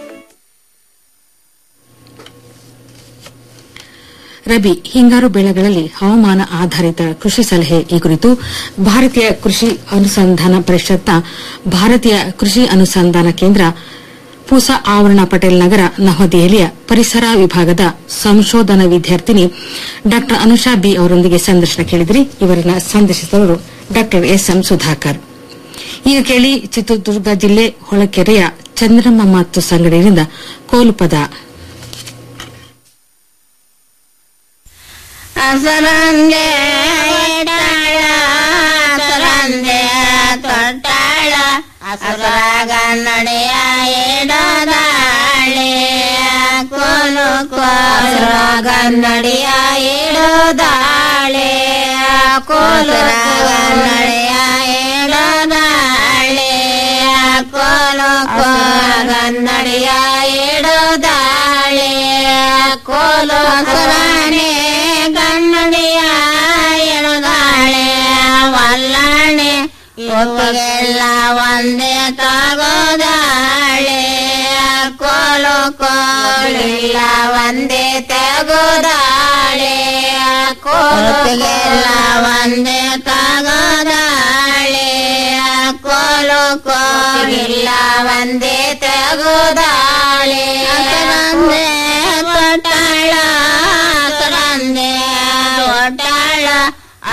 ರಬಿ ಹಿಂಗಾರು ಬೆಳೆಗಳಲ್ಲಿ ಹವಾಮಾನ ಆಧಾರಿತ ಕೃಷಿ ಸಲಹೆ ಈ ಕುರಿತು ಭಾರತೀಯ ಕೃಷಿ ಅನುಸಂಧಾನ ಪರಿಷತ್ನ ಭಾರತೀಯ ಕೃಷಿ ಅನುಸಂಧಾನ ಕೇಂದ್ರ ಪೂಸಾ ಆವರಣ ಪಟೇಲ್ ನಗರ ನವದೆಹಲಿಯ ಪರಿಸರ ವಿಭಾಗದ ಸಂಶೋಧನಾ ವಿದ್ಯಾರ್ಥಿನಿ ಡಾ ಅನುಷಾ ಬಿ ಅವರೊಂದಿಗೆ ಸಂದರ್ಶನ ಕೇಳಿದ್ರಿ ಇವರನ್ನ ಸಂದರ್ಶಿಸಿದವರು ಡಾ ಎಸ್ ಎಂ ಸುಧಾಕರ್ ಈಗ ಕೇಳಿ ಚಿತ್ರದುರ್ಗ ಜಿಲ್ಲೆ ಹೊಳಕೆರೆಯ ಚಂದ್ರಮ್ಮ ಮತ್ತು ಸಂಗಡಿಯಿಂದ ಕೋಲುಪದ ಹಸರಂದೆ ಇಟ್ಟಾಳ ಹಸರಂದೆ ತೊಟ್ಟಾಳ ಹಸರಾಗ ನಡೆಯ ಇಡೋದಾಳೆ ಕೋಲು ಕೋಸರಾಗ ನಡೆಯ ಇಡೋದಾಳೆ ಕೋಲುರಾಗ ನಡೆಯ ಇಡೋದಾಳೆ ಕೋಲು ಕೋಗ ನಡೆಯ ಇಡೋದಾಳೆ ಕೋಲು ಕೊರಾನೆ ಕನ್ನಡಿಯ ಎಣಗಾಳೆ ವಲ್ಲಣೆ ಒಪ್ಪಿಗೆಲ್ಲ ಒಂದೇ ತಗೋದಾಳೆ ಕೋಲು ಕೋಲಿಲ್ಲ ಒಂದೇ ತಗೋದಾಳೆ ಕೋಲಿಗೆಲ್ಲ ಒಂದೇ ತಗೋದಾಳೆ ಕೋಲು ಕೋಲಿಲ್ಲ ಒಂದೇ ತಗೋದಾಳೆ ಒಂದೇ ಕೊಟ್ಟಾಳ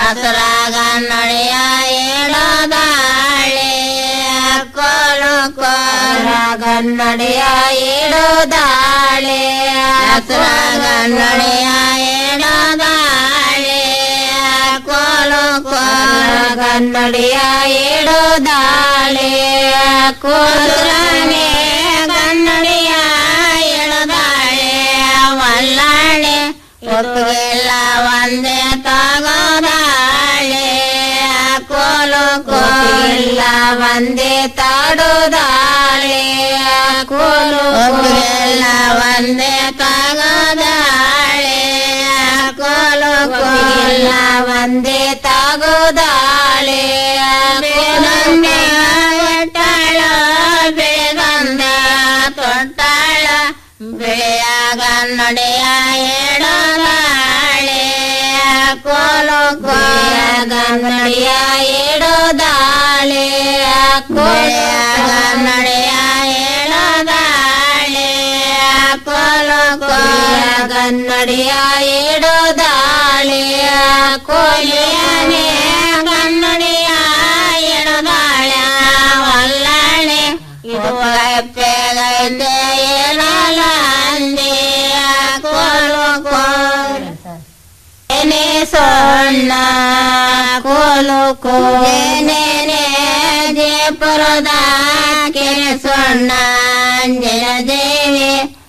ಹಸರಾಗ ನಡೆಯ ಏಳೋದಾಳೆ ಕೋಲು ಕೋರಾಗ ನಡೆಯ ಏಳೋದಾಳೆ ಹಸರಾಗ ನಡೆಯ ಏಳೋದಾಳೆ ಕೋಲು ಕೋರಾಗ ನಡೆಯ ಏಳೋದಾಳೆ ಕೋಲುರಾನೆ ಕನ್ನಡಿಯ ಎಳದಾಳೆ ವಲ್ಲಾಳೆ ಒಪ್ಪಿಗೆಲ್ಲ ಒಂದೇ ತಗೋದಾಳೆ ಕೋಲು ಕೋಲಿಲ್ಲ ಒಂದೇ ತಾಡೋದಾಳೆ ಕೋಲು ಒಪ್ಪಿಗೆಲ್ಲ ಒಂದೇ ತಗೋದಾಳೆ ಕೋಲು ಕೋಲಿಲ್ಲ ಒಂದೇ ತಗೋದಾಳೆ ಬೆಳಗಂದೆ ಎಟ್ಟಾಳ ಬೆಳಗಂದ ತೊಟ್ಟಾಳ ಬೆಳೆಯಾಗ ನಡೆಯ ಏಳೋದಾಳೆ ಕೋಲು ಕೋಯಾಗ ನಡೆಯ ಏಳೋದಾಳೆ ಕೋಯಾಗ ನಡೆಯ ಏಳೋದಾಳೆ ಕೋಲು ಕೋಯಾಗ ನಡೆಯ ಏಳೋದಾಳೆ ಕೋಲಿಯನೇ ಕನ್ನಡಿಯ ಎಳದಾಳೆ ವಲ್ಲಾಳೆ ಇದು ಪೆಗೈತೆ ಏನಲ್ಲ ಅಂದೆ ಕೋಲು ಕೋಲು ಏನೇ ಸೊನ್ನ ಕೋಲು ಕೋನೇನೆ ಜಯಪುರದ ಕೆರೆ ಸೊನ್ನ ಅಂಜನ ದೇವಿ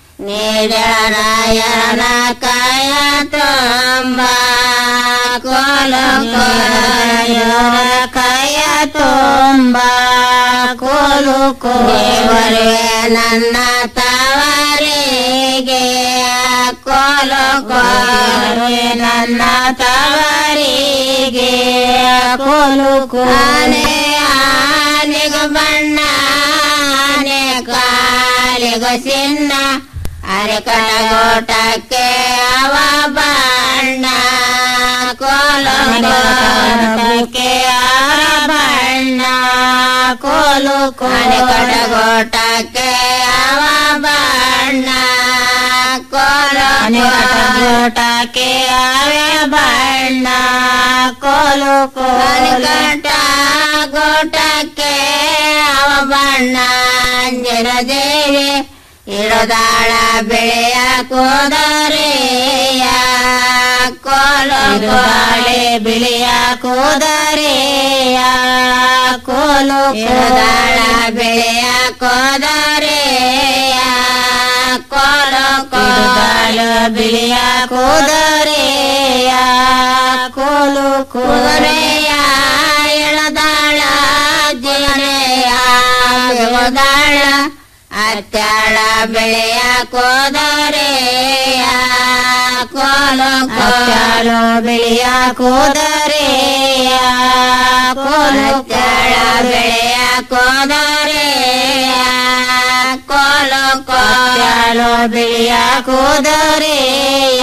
ನೀಡರಾಯಣ ಕಾಯ ತುಂಬ ಕೋಲು ಕೋಯರ ಕಾಯ ತುಂಬ ಕೋಲು ಕೋವರೆ ನನ್ನ ತವರಿಗೆ ಕೋಲು ಕೋರೆ ನನ್ನ ತವರಿಗೆ ಕೋಲು ಕೋನೆ ಆನೆಗ ಬಣ್ಣ ಆನೆ ಕಾಲಿಗ ಸಿನ್ನ ಅರೆಕಟ ಗೋಟಕ್ಕೆ ಅವ ಬಣ್ಣ ಕೋಲು ಗೋಟಕ್ಕೆ ಅವ ಬಣ್ಣ ಕೋಲು ಅರೆಕಟ ಗೋಟಕ್ಕೆ ಅವ ಬಣ್ಣ ಕೋಲು ಗೋಟಕ್ಕೆ ಅವೇ ಬಣ್ಣ ಕೋಲು ಕೋಲಟ ಗೋಟಕ್ಕೆ ಅವ ಬಣ್ಣ ಅಂಜನ ದೇವಿ ಇಳದಾಳ ಬೆಳೆಯ ಕೋದರೆಯ ಕೋಲು ಕೋಳೆ ಬಿಳಿಯ ಕೋದರೆಯ ಕೋಲು ಕೋದಾಳ ಬೆಳೆಯ ಕೋದರೆಯ ಕೋಲು ಕೋದಾಳ ಬಿಳಿಯ ಕೋದರೆಯ ಕೋಲು ಕೋದರೆಯ ಎಳದಾಳ ಜನೆಯ ಬೆಳದಾಳ ಅತ್ತಾಳ ಬೆಳೆಯ ಕೋದರೆಯ ಕೋಲು ಕೋಲು ಬೆಳೆಯ ಕೋದರೆಯ ಕೋಲು ಅತ್ತಾಳ ಬೆಳೆಯ ಕೋದರೆಯ ಕೋಲು ಕೋಲು ಬೆಳೆಯ ಕೋದರೆಯ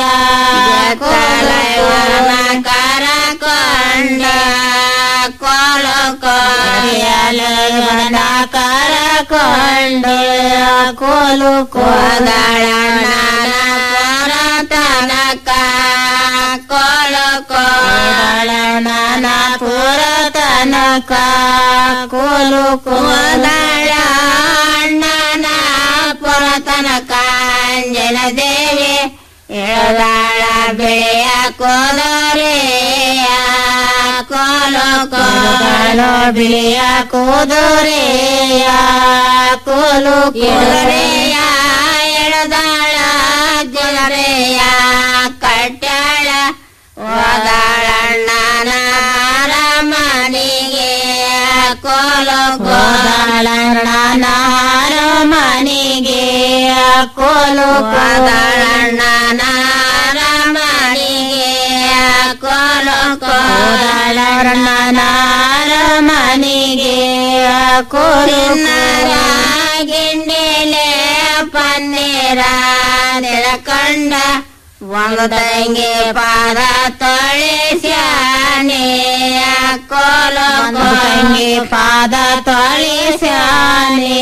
ಕೋಲವನ ಕರ ಕೊಂಡ ಕೋಲು ಕೋರಿಯಲವನ ಕರ ಕೊಂಡ ಕೋಲು ಕೋದಳ ತನಕ ಕೋಲು ಕೋದಳ ನಾನ ಪುರ ತನಕ ಕೋಲು ಕೋದಳ ಅಣ್ಣನ ಪುರ ತನಕ ಅಂಜನ ದೇವಿ ಎಳದಾಳ ಬೆಳೆಯ ಕೋದರೆಯ ಕೋಲು ಕೋಲು ಬಿಳಿಯ ಕೋದರೆಯ ಕೋಲು ಕೋದರೆಯ ಎಳದಾಳ ಜನರೆಯ ಕಟ್ಟಾಳ ಓದಾಳಣ್ಣನ ಮನಿಗೆ ಕೋಲು ಕೋದಾಳಣ್ಣನ ಮನಿಗೆ ಕೋಲು ಕೋದಾಳಣ್ಣನ ಮನಿಗೆ ಕೋಲು ಕೋದಾಳಣ್ಣನ ಮನಿಗೆ ಕೋಲಿನರ ಗಿಂಡಿಲೆ ಪನ್ನೀರ ನೆಲಕಂಡ ಒಂದು ತಂಗಿ ಪಾದ ತೊಳಿಸ್ಯಾನೆ ಕೋಲು ತಂಗಿ ಪಾದ ತೊಳಿಸ್ಯಾನೆ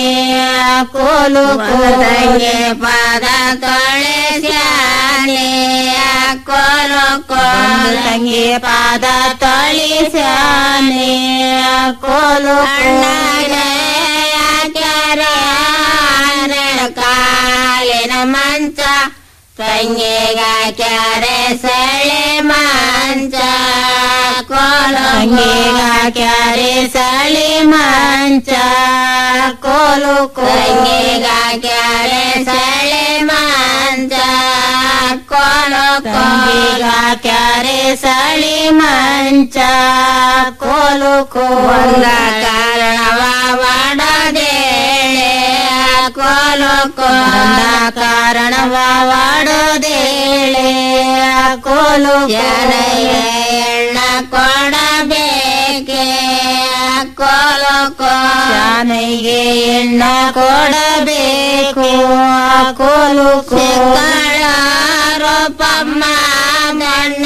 ಕೋಲು ತಂಗಿ ಪಾದ ತೊಳಿಸ್ಯಾನೆ ಕೋಲು ಕೋಲು ತಂಗಿ ಪಾದ ತೊಳಿಸಾನೆ ಕೋಲು ಕ್ಯಾರೆ ಕಾಲಿನ ಮಂಚ ತಂಗಿಗ ಕ್ಯಾರೆ ಸಳೆ ಮಂಚ ಕೋಲು ತಂಗಿಗ ಕ್ಯಾರೆ ಸಳಿ ಮಂಚ ಕೋಲು ತಂಗಿಗ ಕ್ಯಾರೆ ಸಳೆ ಮಂಚ ಕೋಲು ತಂಗಿಗ ಕ್ಯಾರೆ ಸಳಿ ಮಂಚ ಕೋಲು ಕೋಲ ಕಾರಣವ ಮಾಡದೇಳೆ ಕೋಲು ಕೋಲ ಕಾರಣವ ಮಾಡದೇಳೆ ಕೋಲು ಎಣ್ಣ ಕೊಡಬೇಕೆ ಕೋಲು ಕೋನಿಗೆ ಎಣ್ಣ ಕೊಡಬೇಕು ಕೋಲು ಕೋಳ ರೂಪಮ್ಮ ಮಣ್ಣ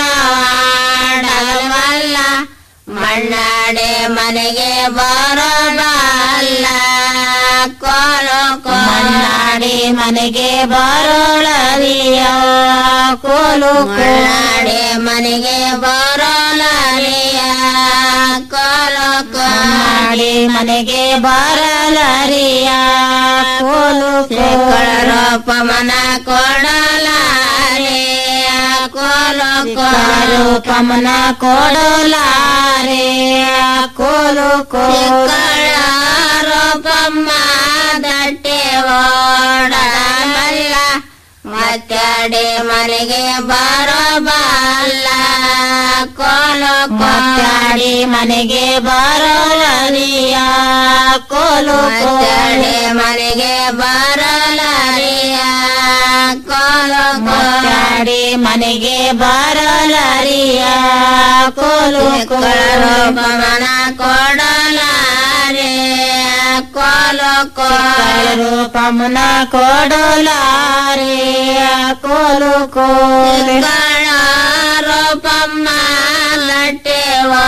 ಆಡವಲ್ಲ ಮಣ್ಣಾಡೆ ಮನೆಗೆ ಬರಬಲ್ಲ ಕೋಲು ಮಣ್ಣಾಡಿ ಮನೆಗೆ ಬರೋಳರಿಯ ಕೋಲು ಮಣ್ಣಾಡಿ ಮನೆಗೆ ಬರೋಳರಿಯ ಕೋಲು ಮಾಡಿ ಮನೆಗೆ ಬರಲರಿಯ ಕೋಲು ರೂಪಮನ ಕೊಡಲಾರೆ ಕೋಲು ರೂಪಮನ ಕೊಡಲಾರೆ ಕೋಲು ಕೋಲ ರೂಪಮ್ಮ ದಟ್ಟೆ ಓಡಮಲ್ಲ ಮತ್ತಾಡಿ ಮನೆಗೆ ಬರಬಲ್ಲ ಕೋಲು ಮತ್ತಾಡಿ ಮನೆಗೆ ಬರಲರಿಯ ಕೋಲು ಕೋಲೆ ಮನೆಗೆ ಬರಲರಿಯ ಕೋಲು ಮತ್ತಾಡಿ ಮನೆಗೆ ಬರಲರಿಯ ಕೋಲು ಕೋಲು ಮನ ಕೊಡಲಾರೆ ಕೋಲು ಕೋಲು ರೂಪಮನ ಕೊಡಲಾರೆ ಕೋಲು ಕೋಲು ರೂಪಮ್ಮ ಲಟ್ಟೆ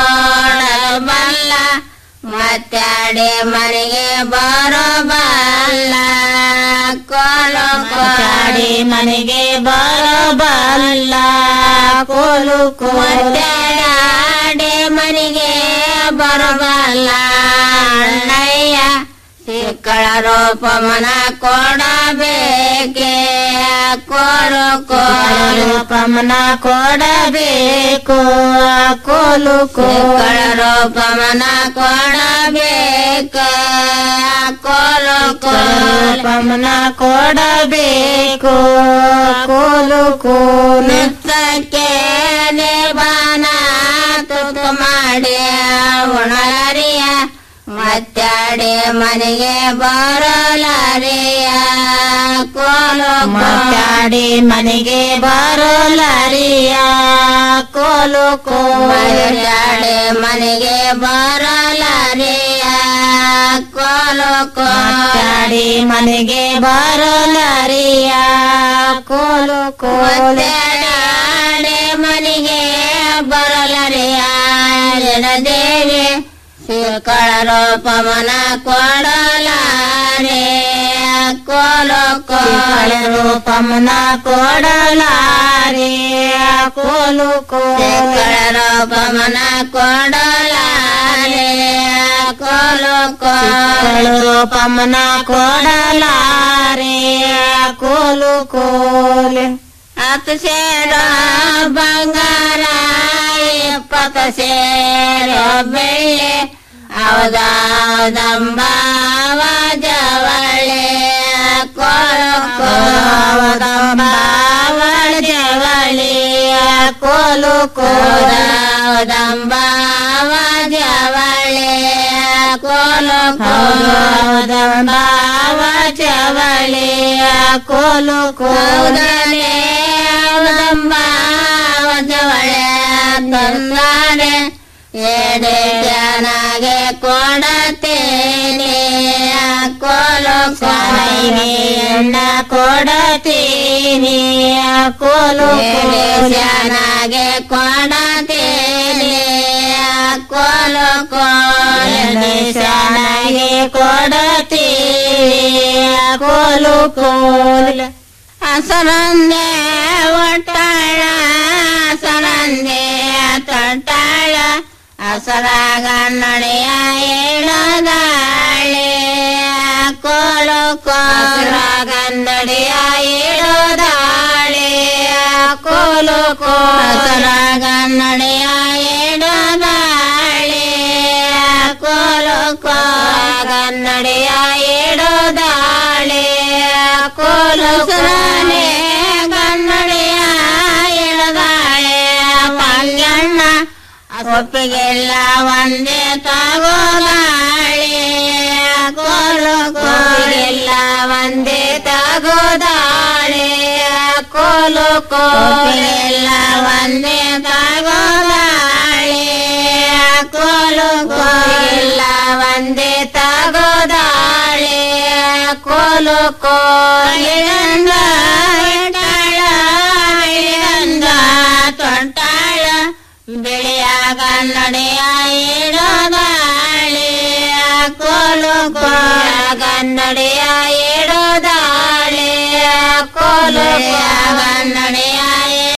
ಓಡಬಲ್ಲ ಮತ್ತಾಡೆ ಮನೆಗೆ ಬರಬಲ್ಲ ಕೋಲು ಕೋಡಿ ಮನೆಗೆ ಬರಬಲ್ಲ ಕೋಲು ಕೋಲಾಡೆ ಮನೆಗೆ ಬರಬಲ್ಲ ಅಣ್ಣಯ್ಯ ಸಿಕ್ಕಳ ರೂಪಮನ ಕೊಡಬೇಕೆ ಕೋಲು ಕೋಲು ರೂಪಮನ ಕೊಡಬೇಕು ಕೋಲು ಕೋಲ ರೂಪಮನ ಕೊಡಬೇಕು ಕೋಲು ಕೋಲ್ಪಮನ ಕೊಡಬೇಕು ಕೋಲು ಕೋಲು ಸಕ್ಕೆ ನಿರ್ವಾಣ ತುತ್ತು ಮಾಡಿ ಉಣಲರಿಯ ಮತ್ತಾಡೆ ಮನೆಗೆ ಬರಲಾರೆಯ ಕೋಲು ಮತ್ತಾಡಿ ಮನೆಗೆ ಬರಲಾರಿಯ ಕೋಲು ಕೋಲಾಡೆ ಮನೆಗೆ ಬರಲಾರೆಯ ಕೋಲು ಕೋಲಾಡಿ ಮನೆಗೆ ಬರಲಾರಿಯ ಕೋಲು ಕೋಲಾಡೆ ಮನೆಗೆ ಬರಲಾರೆಯ ದೇವಿ ಸಿಕ್ಕಳ ರೂಪಮನ ಕೊಡಲಾರೆ ಕೋಲು ಕೋಲ ರೂಪಮನ ಕೊಡಲಾರೆ ಕೋಲು ಕೋಲ ರೂಪಮನ ಕೊಡಲಾರೆ ಕೋಲು ಕೋಲ ರೂಪಮನ ಕೊಡಲಾರೆ ಕೋಲು ಕೋಲೆ ಹತ್ತು ಸೇರ ಬಂಗಾರ ಇಪ್ಪತ್ತು ಸೇರ ಬೆಳ್ಳಿ ಅವದಾದಂಬಾವ ಜವಳೆ ಕೋಲು ಕೋದಂಬಾವಳ ಜವಳಿ ಕೋಲು ಕೋದಂಬಾವ ಜವಳೆ ಕೋಲು ಕೋದಂಬಾವ ಜವಳೆ ಕೋಲು ಕೋದನೆ ಅವದಂಬಾವ ಜವಳೆ ತಂದಾನೆ ಎಡೆ ಜನಗೆ ಕೊಡತೇನೆ ಕೋಲು ಎಣ್ಣ ಕೊಡತೀನಿ ಕೋಲು ಜನಗೆ ಕೊಡತೇನೆ ಕೋಲು ಕೋಲನಿಗೆ ಕೊಡತೀನಿ ಕೋಲು ಕೋಲ್ ಹಸರಂದೆ ಒಟ್ಟಳ ಸರಗನ್ನಡಿಯ ಏಳದಾಳೆ ಕೋಲು ಕೋಸರಗನ್ನಡಿಯ ಏಳದಾಳೆ ಕೋಲು ಕೋಸರಗನ್ನಡಿಯ ಏಳದಾಳೆ ಕೋಲು ಕೋಗನ್ನಡಿಯ ಏಳದಾಳೆ ಕೋಲು ಸರನೆ ಗನ್ನಡಿಯ ಏಳದಾಳೆ ಪಂಗಣ್ಣ ಒಪ್ಪಿಗೆಲ್ಲ ಒಂದೇ ತಗೋದಾಳೆ ಕೋಲು ಕೋಲಿಗೆಲ್ಲ ಒಂದೇ ತಗೋದಾಳೆ ಕೋಲು ಕೋಲೆಲ್ಲ ಒಂದೇ ತಗೋದಾಳೆ ಕೋಲು ಕೋಲೆಲ್ಲ ಒಂದೇ ತಗೋದಾಳೆ ಕೋಲು ಕೋಲಿಂದ ಇಟ್ಟಾಳ ಇಳಿಗಂದ ತೊಟ್ಟಾಳ ಬೆಳೆಯಾಗ ನಡೆಯ ಇಡೋದಾಳೆ ಕೋಲು ಕೋಲಾಗ ನಡೆಯ ಇಡೋದಾಳೆ ಕೋಲು